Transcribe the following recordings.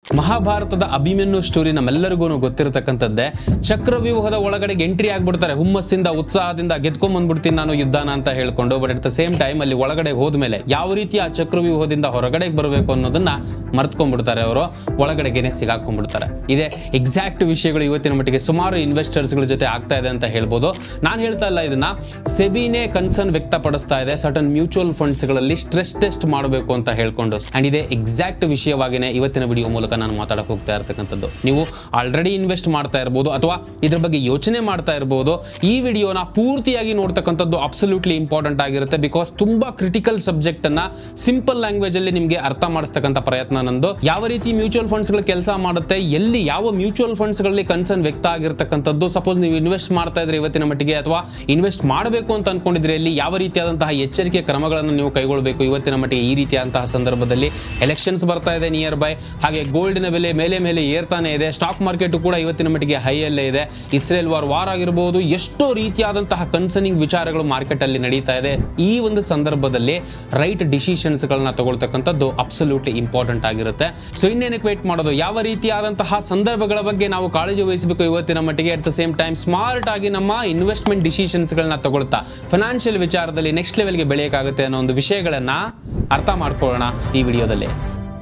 ಮಹಾಭಾರತದ ಅಭಿಮನ್ಯು ಸ್ಟೋರಿ ನಮ್ಮೆಲ್ಲರಿಗೂ ಗೊತ್ತಿರತಕ್ಕಂಥದ್ದೇ ಚಕ್ರವ್ಯೂಹದ ಒಳಗಡೆ ಎಂಟ್ರಿ ಆಗ್ಬಿಡ್ತಾರೆ ಹುಮ್ಮಸ್ಸಿಂದ ಉತ್ಸಾಹದಿಂದ ಗೆದ್ಕೊಂಡ್ ಬಂದ್ಬಿಡ್ತೀನಿ ನಾನು ಯುದ್ಧನ ಅಂತ ಹೇಳ್ಕೊಂಡು but at the same time ಅಲ್ಲಿ ಒಳಗಡೆ ಹೋದ್ಮೇಲೆ ಯಾವ ರೀತಿ ಆ ಚಕ್ರವ್ಯೂಹದಿಂದ ಹೊರಗಡೆ ಬರಬೇಕು ಅನ್ನೋದನ್ನ ಮರ್ತ್ಕೊಂಡ್ಬಿಡ್ತಾರೆ ಅವರು ಒಳಗಡೆಗೆನೆ ಸಿಗಾಕೊಂಡ್ಬಿಡ್ತಾರೆ ಇದೇ ಎಕ್ಸಾಕ್ಟ್ ವಿಷಯಗಳು ಇವತ್ತಿನ ಮಟ್ಟಿಗೆ ಸುಮಾರು ಇನ್ವೆಸ್ಟರ್ಸ್ಗಳ ಜೊತೆ ಆಗ್ತಾ ಇದೆ ಅಂತ ಹೇಳ್ಬೋದು ನಾನು ಹೇಳ್ತಾ ಇಲ್ಲ ಇದನ್ನ ಸೆಬಿನೇ ಕನ್ಸರ್ನ್ ವ್ಯಕ್ತಪಡಿಸ್ತಾ ಇದೆ ಸರ್ಟನ್ ಮ್ಯೂಚುವಲ್ ಫಂಡ್ಸ್ಗಳಲ್ಲಿ ಸ್ಟ್ರೆಸ್ ಟೆಸ್ಟ್ ಮಾಡಬೇಕು ಅಂತ ಹೇಳ್ಕೊಂಡು ಅಂಡ್ ಇದೇ ಎಕ್ಸಾಕ್ಟ್ ವಿಷಯವಾಗಿನೇ ಇವತ್ತಿನ ವಿಡಿಯೋ ಮೂಲಕ ನಾನು ಮಾತಾಡಕ್ ಹೋಗ್ತಾ ಇರ್ತಕ್ಕಂಥದ್ದು ನೀವು ಆಲ್ರೆಡಿ ಇನ್ವೆಸ್ಟ್ ಮಾಡ್ತಾ ಇರ್ಬೋದು ಅಥವಾ ಇದ್ರ ಬಗ್ಗೆ ಯೋಚನೆ ಮಾಡ್ತಾ ಇರ್ಬೋದು ಈ ವಿಡಿಯೋನ ಪೂರ್ತಿಯಾಗಿ ನೋಡ್ತಕ್ಕಂಥದ್ದು ಅಬ್ಸಲ್ಯೂಟ್ಲಿ ಇಂಪಾರ್ಟೆಂಟ್ ಆಗಿರುತ್ತೆ ಬಿಕಾಸ್ ತುಂಬಾ ಕ್ರಿಟಿಕಲ್ ಸಬ್ಜೆಕ್ಟ್ ಅನ್ನ ಸಿಂಪಲ್ ಲ್ಯಾಂಗ್ವೇಜ್ ಅಲ್ಲಿ ನಿಮಗೆ ಅರ್ಥ ಮಾಡಿಸ್ತಕ್ಕಂಥ ಪ್ರಯತ್ನ ನಂದು ಯಾವ ರೀತಿ ಮ್ಯೂಚುವಲ್ ಫಂಡ್ಸ್ ಗಳು ಕೆಲಸ ಮಾಡುತ್ತೆ ಎಲ್ಲಿ ಯಾವ ಮ್ಯೂಚುವಲ್ ಫಂಡ್ಸ್ ಗಳಲ್ಲಿ ಕನ್ಸರ್ನ್ ವ್ಯಕ್ತ ಆಗಿರ್ತಕ್ಕಂಥದ್ದು ಸಪೋಸ್ ನೀವು ಇನ್ವೆಸ್ಟ್ ಮಾಡ್ತಾ ಇದ್ರೆ ಇವತ್ತಿನ ಮಟ್ಟಿಗೆ ಅಥವಾ ಇನ್ವೆಸ್ಟ್ ಮಾಡಬೇಕು ಅಂತ ಅನ್ಕೊಂಡಿದ್ರೆ ಇಲ್ಲಿ ಯಾವ ರೀತಿಯಾದಂತಹ ಎಚ್ಚರಿಕೆ ಕ್ರಮಗಳನ್ನು ನೀವು ಕೈಗೊಳ್ಳಬೇಕು ಇವತ್ತಿನ ಮಟ್ಟಿಗೆ ಈ ರೀತಿಯಾದಂತಹ ಸಂದರ್ಭದಲ್ಲಿ ಎಲೆಕ್ಷನ್ಸ್ ಬರ್ತಾ ಇದೆ ನಿಯರ್ ಬೈ ಹಾಗೆ ಗೋಲ್ಡಿನ ಬೆಲೆ ಮೇಲೆ ಮೇಲೆ ಏರ್ತಾನೆ ಇದೆ ಸ್ಟಾಕ್ ಮಾರ್ಕೆಟ್ ಕೂಡ ಇವತ್ತಿನ ಮಟ್ಟಿಗೆ ಹೈಯಲ್ಲೇ ಇದೆ ಇಸ್ರೇಲ್ ವಾರ್ ವಾರ್ ಆಗಿರಬಹುದು ಎಷ್ಟೋ ರೀತಿಯಾದಂತಹ ಕನ್ಸರ್ನಿಂಗ್ ವಿಚಾರಗಳು ಮಾರ್ಕೆಟ್ ಅಲ್ಲಿ ನಡೀತಾ ಇದೆ ಈ ಒಂದು ಸಂದರ್ಭದಲ್ಲಿ ರೈಟ್ ಡಿಸಿಷನ್ಸ್ ಗಳನ್ನ ತಗೊಳ್ತಕ್ಕಂಥದ್ದು ಅಬ್ಸಲ್ಯೂಟ್ಲಿ ಇಂಪಾರ್ಟೆಂಟ್ ಆಗಿರುತ್ತೆ ಸೊ ಇನ್ನೇನಕ್ಕೆ ವೇಟ್ ಮಾಡೋದು ಯಾವ ರೀತಿಯಾದಂತಹ ಸಂದರ್ಭಗಳ ಬಗ್ಗೆ ನಾವು ಕಾಳಜಿ ವಹಿಸಬೇಕು ಇವತ್ತಿನ ಮಟ್ಟಿಗೆ at the same time smart ಆಗಿ ನಮ್ಮ ಇನ್ವೆಸ್ಟ್ಮೆಂಟ್ ಡಿಸಿಷನ್ಸ್ ಗಳನ್ನ ತಗೊಳ್ತಾ ಫೈನಾನ್ಷಿಯಲ್ ವಿಚಾರದಲ್ಲಿ ನೆಕ್ಸ್ಟ್ ಲೆವೆಲ್ಗೆ ಬೆಳೆಯೋಕ್ಕಾಗುತ್ತೆ ಅನ್ನೋ ಒಂದು ವಿಷಯಗಳನ್ನ ಅರ್ಥ ಮಾಡ್ಕೊಳ್ಳೋಣ ಈ ವಿಡಿಯೋದಲ್ಲಿ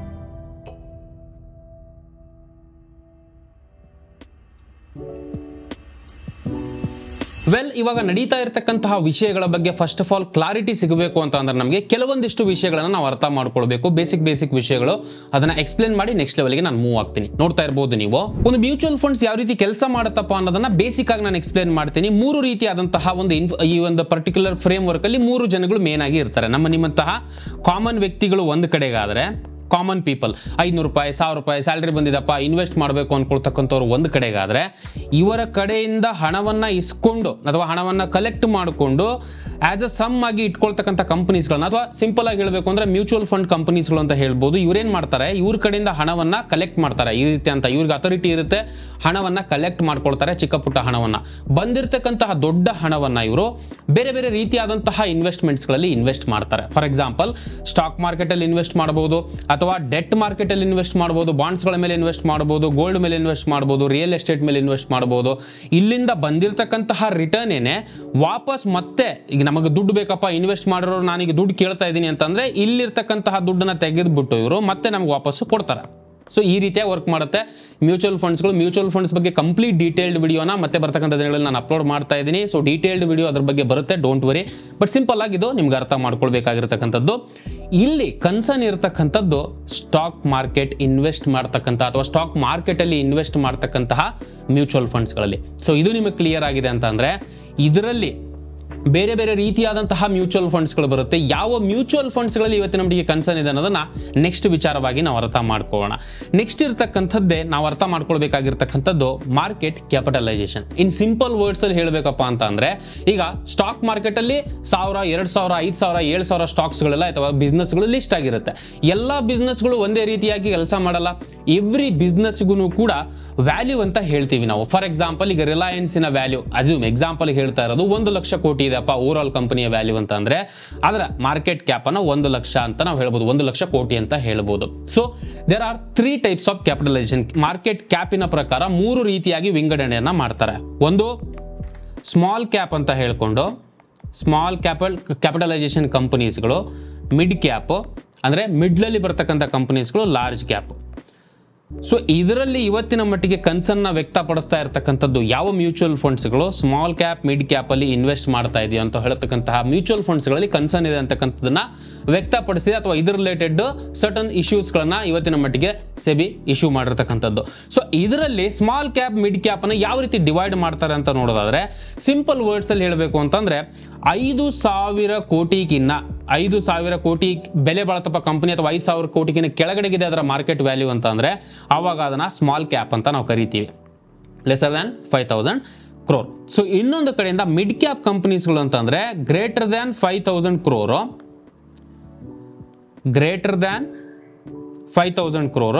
ವೆಲ್ ಇವಾಗ ನಡೀತಾ ಇರತಕ್ಕಂತಹ ವಿಷಯಗಳ ಬಗ್ಗೆ ಫಸ್ಟ್ ಆಫ್ ಆಲ್ ಕ್ಲಾರಿಟಿ ಸಿಗಬೇಕು ಅಂತ ಅಂದ್ರೆ ನಮಗೆ ಕೆಲವೊಂದಿಷ್ಟು ವಿಷಯಗಳನ್ನ ನಾವು ಅರ್ಥ ಮಾಡ್ಕೊಳ್ಬೇಕು ಬೇಸಿಕ್ ಬೇಸಿಕ್ ವಿಷಯಗಳು ಅದನ್ನ ಎಕ್ಸ್ಪ್ಲೇನ್ ಮಾಡಿ ನೆಕ್ಸ್ಟ್ ಲೆವೆಲ್ಗೆ ನಾನು ಮೂವ್ ಆಗ್ತೀನಿ ನೋಡ್ತಾ ಇರಬಹುದು ನೀವು ಒಂದು ಮ್ಯೂಚುವಲ್ ಫಂಡ್ಸ್ ಯಾವ ರೀತಿ ಕೆಲಸ ಮಾಡುತ್ತಪ್ಪ ಅನ್ನೋದನ್ನ ಬೇಸಿಕ್ ಆಗಿ ನಾನು ಎಕ್ಸ್ಪ್ಲೇನ್ ಮಾಡ್ತೀನಿ ಮೂರು ರೀತಿಯಾದಂತಹ ಒಂದು ಇನ್ಫ್- ಈ ಒಂದು ಪರ್ಟಿಕ್ಯುಲರ್ ಫ್ರೇಮ್ ವರ್ಕ್ ಅಲ್ಲಿ ಮೂರು ಜನಗಳು ಮೇನ್ ಆಗಿ ಇರ್ತಾರೆ ನಮ್ಮ ನಿಮ್ಮಂತಹ ಕಾಮನ್ ವ್ಯಕ್ತಿಗಳು ಒಂದು ಕಡೆಗಾದ್ರೆ ಕಾಮನ್ ಪೀಪಲ್ ಐನೂರು ರೂಪಾಯಿ ಸಾವಿರ ರೂಪಾಯಿ ಸ್ಯಾಲ್ರಿ ಬಂದಿದಪ್ಪ ಇನ್ವೆಸ್ಟ್ ಮಾಡಬೇಕು ಅನ್ಕೊಳ್ತಕ್ಕಂಥವ್ರು ಒಂದು ಕಡೆಗಾದ್ರೆ ಇವರ ಕಡೆಯಿಂದ ಹಣವನ್ನ ಇಸ್ಕೊಂಡು ಅಥವಾ ಹಣವನ್ನ ಕಲೆಕ್ಟ್ ಮಾಡಿಕೊಂಡು ಆಸ್ ಅ ಸಮ್ ಆಗಿ ಇಟ್ಕೊಳ್ತಕ್ಕಂಥ ಕಂಪನೀಸ್ಗಳನ್ನ ಅಥವಾ ಸಿಂಪಲ್ ಆಗಿ ಹೇಳಬೇಕು ಅಂದ್ರೆ ಮ್ಯೂಚುವಲ್ ಫಂಡ್ ಕಂಪನೀಸ್ಗಳು ಅಂತ ಹೇಳ್ಬೋದು ಇವ್ರೇನ್ ಮಾಡ್ತಾರೆ ಇವ್ರ ಕಡೆಯಿಂದ ಹಣವನ್ನ ಕಲೆಕ್ಟ್ ಮಾಡ್ತಾರೆ ಈ ರೀತಿ ಅಂತ ಇವ್ರಿಗೆ ಅಥಾರಿಟಿ ಇರುತ್ತೆ ಹಣವನ್ನ ಕಲೆಕ್ಟ್ ಮಾಡ್ಕೊಳ್ತಾರೆ ಚಿಕ್ಕ ಪುಟ್ಟ ಹಣವನ್ನ ಬಂದಿರತಕ್ಕಂತಹ ದೊಡ್ಡ ಹಣವನ್ನ ಇವರು ಬೇರೆ ಬೇರೆ ರೀತಿಯಾದಂತಹ ಇನ್ವೆಸ್ಟ್ಮೆಂಟ್ಸ್ಗಳಲ್ಲಿ ಇನ್ವೆಸ್ಟ್ ಮಾಡ್ತಾರೆ ಫಾರ್ ಎಕ್ಸಾಂಪಲ್ ಸ್ಟಾಕ್ ಮಾರ್ಕೆಟಲ್ಲಿ ಇನ್ವೆಸ್ಟ್ ಮಾಡಬಹುದು ಅಥವಾ ಡೆಟ್ ಮಾರ್ಕೆಟಲ್ಲಿ ಇನ್ವೆಸ್ಟ್ ಮಾಡಬಹುದು ಬಾಂಡ್ಸ್ಗಳ ಮೇಲೆ ಇನ್ವೆಸ್ಟ್ ಮಾಡಬಹುದು ಗೋಲ್ಡ್ ಮೇಲೆ ಇನ್ವೆಸ್ಟ್ ಮಾಡಬಹುದು ರಿಯಲ್ ಎಸ್ಟೇಟ್ ಮೇಲೆ ಇನ್ವೆಸ್ಟ್ ಮಾಡಬಹುದು ಇಲ್ಲಿಂದ ಬಂದಿರತಕ್ಕಂತಹ ರಿಟರ್ನ್ ಏನೇ ವಾಪಸ್ ಮತ್ತೆ ಈಗ ನಮಗೆ ದುಡ್ಡು ಬೇಕಪ್ಪ ಇನ್ವೆಸ್ಟ್ ಮಾಡಿರೋರು ನಾನೀಗ ದುಡ್ಡು ಕೇಳ್ತಾ ಇದ್ದೀನಿ ಅಂತಂದ್ರೆ ಇಲ್ಲಿರ್ತಕ್ಕಂತಹ ದುಡ್ಡನ್ನ ತೆಗೆದುಬಿಟ್ಟು ಇವರು ಮತ್ತೆ ನಮ್ಗೆ ವಾಪಸ್ಸು ಕೊಡ್ತಾರೆ ಸೊ ಈ ರೀತಿಯಾಗಿ ವರ್ಕ್ ಮಾಡುತ್ತೆ ಮ್ಯೂಚುವಲ್ ಫಂಡ್ಸ್ಗಳು ಮ್ಯೂಚುವಲ್ ಫಂಡ್ಸ್ ಬಗ್ಗೆ ಕಂಪ್ಲೀಟ್ ಡೀಟೇಲ್ಡ್ ವಿಡಿಯೋನ ಮತ್ತೆ ಬರ್ತಕ್ಕಂಥ ದಿನಗಳಲ್ಲಿ ನಾನು ಅಪ್ಲೋಡ್ ಮಾಡ್ತಾ ಇದ್ದೀನಿ ಸೊ ಡೀಟೇಲ್ಡ್ ವಿಡಿಯೋ ಅದ್ರ ಬಗ್ಗೆ ಬರುತ್ತೆ ಡೋಂಟ್ ವರಿ ಬಟ್ ಸಿಂಪಲ್ ಆಗಿದ್ದು ನಿಮ್ಗೆ ಅರ್ಥ ಮಾಡ್ಕೊಳ್ಬೇಕಾಗಿರ್ತಕ್ಕಂಥದ್ದು ಇಲ್ಲಿ ಕನ್ಸರ್ನ್ ಇರತಕ್ಕಂಥದ್ದು ಸ್ಟಾಕ್ ಮಾರ್ಕೆಟ್ ಇನ್ವೆಸ್ಟ್ ಮಾಡ್ತಕ್ಕಂಥ ಅಥವಾ ಸ್ಟಾಕ್ ಮಾರ್ಕೆಟಲ್ಲಿ ಇನ್ವೆಸ್ಟ್ ಮಾಡ್ತಕ್ಕಂತಹ ಮ್ಯೂಚುವಲ್ ಫಂಡ್ಸ್ಗಳಲ್ಲಿ ಸೊ ಇದು ನಿಮಗೆ ಕ್ಲಿಯರ್ ಆಗಿದೆ ಅಂತ ಅಂದರೆ ಇದರಲ್ಲಿ ಬೇರೆ ಬೇರೆ ರೀತಿಯಾದಂತಹ ಮ್ಯೂಚುವಲ್ ಫಂಡ್ಸ್ಗಳು ಬರುತ್ತೆ ಯಾವ ಮ್ಯೂಚುವಲ್ ಫಂಡ್ಸ್ಗಳಲ್ಲಿ ಇವತ್ತಿನ ಮಟ್ಟಿಗೆ ಕನ್ಸರ್ನ್ ಇದೆ ಅನ್ನೋದನ್ನ ನೆಕ್ಸ್ಟ್ ವಿಚಾರವಾಗಿ ನಾವು ಅರ್ಥ ಮಾಡ್ಕೊಳ್ಳೋಣ ನೆಕ್ಸ್ಟ್ ಇರ್ತಕ್ಕಂಥದ್ದೇ ನಾವು ಅರ್ಥ ಮಾಡ್ಕೊಳ್ಬೇಕಾಗಿರ್ತಕ್ಕಂಥದ್ದು market capitalization in simple words ಅಲ್ಲಿ ಹೇಳಬೇಕಪ್ಪ ಅಂತ ಅಂದ್ರೆ ಈಗ ಸ್ಟಾಕ್ ಮಾರ್ಕೆಟ್ ಅಲ್ಲಿ ಸಾವಿರ ಎರಡು ಸಾವಿರ ಐದು ಸಾವಿರ ಏಳು ಸಾವಿರ ಸ್ಟಾಕ್ಸ್ಗಳೆಲ್ಲ ಅಥವಾ ಬಿಸ್ನೆಸ್ಗಳು ಲಿಸ್ಟ್ ಆಗಿರುತ್ತೆ ಎಲ್ಲ ಬಿಸ್ನೆಸ್ಗಳು ಒಂದೇ ರೀತಿಯಾಗಿ ಕೆಲಸ ಮಾಡಲ್ಲ ಎವ್ರಿ ಬಿಸ್ನೆಸ್ಗೂ ಕೂಡ ವ್ಯಾಲ್ಯೂ ಅಂತ ಹೇಳ್ತೀವಿ ನಾವು ಫಾರ್ ಎಕ್ಸಾಂಪಲ್ ಈಗ ರಿಲಯನ್ಸಿನ ವ್ಯಾಲ್ಯೂ ಅಸ್ಯೂಮ್ ಎಕ್ಸಾಂಪಲ್ ಹೇಳ್ತಾ ಇರೋದು ಒಂದು ಲಕ್ಷ ಕೋಟಿ ಇದೆಪ್ಪ ಓವರ್ ಆಲ್ ಕಂಪನಿಯ ವ್ಯಾಲ್ಯೂ ಅಂತ ಅಂದ್ರೆ ಅದರ ಮಾರ್ಕೆಟ್ ಕ್ಯಾಪ್ ಅನ್ನ ಒಂದು ಲಕ್ಷ ಅಂತ ನಾವು ಹೇಳ್ಬೋದು ಒಂದು ಲಕ್ಷ ಕೋಟಿ ಅಂತ ಹೇಳ್ಬೋದು so there are three types of capitalization market ಕ್ಯಾಪಿನ ಪ್ರಕಾರ ಮೂರು ರೀತಿಯಾಗಿ ವಿಂಗಡಣೆಯನ್ನ ಮಾಡ್ತಾರೆ ಒಂದು ಸ್ಮಾಲ್ ಕ್ಯಾಪ್ ಅಂತ ಹೇಳ್ಕೊಂಡು ಸ್ಮಾಲ್ ಕ್ಯಾಪಲ್ ಕ್ಯಾಪಿಟಲೈಸೇಷನ್ ಕಂಪನೀಸ್ಗಳು ಮಿಡ್ ಕ್ಯಾಪ್ ಅಂದರೆ ಮಿಡ್ಲಲ್ಲಿ ಬರ್ತಕ್ಕಂಥ ಕಂಪನೀಸ್ಗಳು ಲಾರ್ಜ್ ಕ್ಯಾಪ್ ಸೊ ಇದರಲ್ಲಿ ಇವತ್ತಿನ ಮಟ್ಟಿಗೆ ಕನ್ಸರ್ನ್ನ ವ್ಯಕ್ತಪಡಿಸ್ತಾ ಇರತಕ್ಕಂಥದ್ದು ಯಾವ ಮ್ಯೂಚುವಲ್ ಫಂಡ್ಸ್ಗಳು ಸ್ಮಾಲ್ ಕ್ಯಾಪ್ ಮಿಡ್ ಕ್ಯಾಪ್ ಅಲ್ಲಿ ಇನ್ವೆಸ್ಟ್ ಮಾಡ್ತಾ ಇದೆಯೋ ಅಂತ ಹೇಳ್ತಕ್ಕಂತಹ ಮ್ಯೂಚುವಲ್ ಫಂಡ್ಸ್ಗಳಲ್ಲಿ ಕನ್ಸರ್ನ್ ಇದೆ ಅಂತಕ್ಕಂಥದ್ದನ್ನ ವ್ಯಕ್ತಪಡಿಸಿದೆ ಅಥವಾ ಇದ್ರ ರಿಲೇಟೆಡ್ ಸರ್ಟನ್ ಇಶ್ಯೂಸ್ಗಳನ್ನ ಇವತ್ತಿನ ಮಟ್ಟಿಗೆ ಸೆಬಿ ಇಶ್ಯೂ ಮಾಡಿರ್ತಕ್ಕಂಥದ್ದು ಸೊ ಇದರಲ್ಲಿ ಸ್ಮಾಲ್ ಕ್ಯಾಪ್ ಮಿಡ್ ಕ್ಯಾಪ್ ಅನ್ನು ಯಾವ ರೀತಿ ಡಿವೈಡ್ ಮಾಡ್ತಾರೆ ಅಂತ ನೋಡೋದಾದ್ರೆ ಸಿಂಪಲ್ ವರ್ಡ್ಸ್ ಅಲ್ಲಿ ಹೇಳಬೇಕು ಅಂತಂದ್ರೆ ಐದು ಸಾವಿರ ಕೋಟಿಗಿನ್ನ ಐದು ಸಾವಿರ ಕೋಟಿ ಬೆಲೆ ಬಾಳತಪ್ಪ ಕಂಪನಿ ಅಥವಾ ಐದು ಸಾವಿರ ಕೋಟಿಗಿನ್ನ ಕೆಳಗಡೆಗಿದೆ ಅದರ ಮಾರ್ಕೆಟ್ ವ್ಯಾಲ್ಯೂ ಅಂತ ಅಂದ್ರೆ ಆವಾಗ ಅದನ್ನ ಸ್ಮಾಲ್ ಕ್ಯಾಪ್ ಅಂತ ನಾವು ಕರಿತೀವಿ lesser than five thousand crore so ಇನ್ನೊಂದು ಕಡೆಯಿಂದ ಮಿಡ್ ಕ್ಯಾಪ್ ಕಂಪನೀಸ್ಗಳು ಅಂತಂದ್ರೆ greater than five thousand crore greater than five thousand crore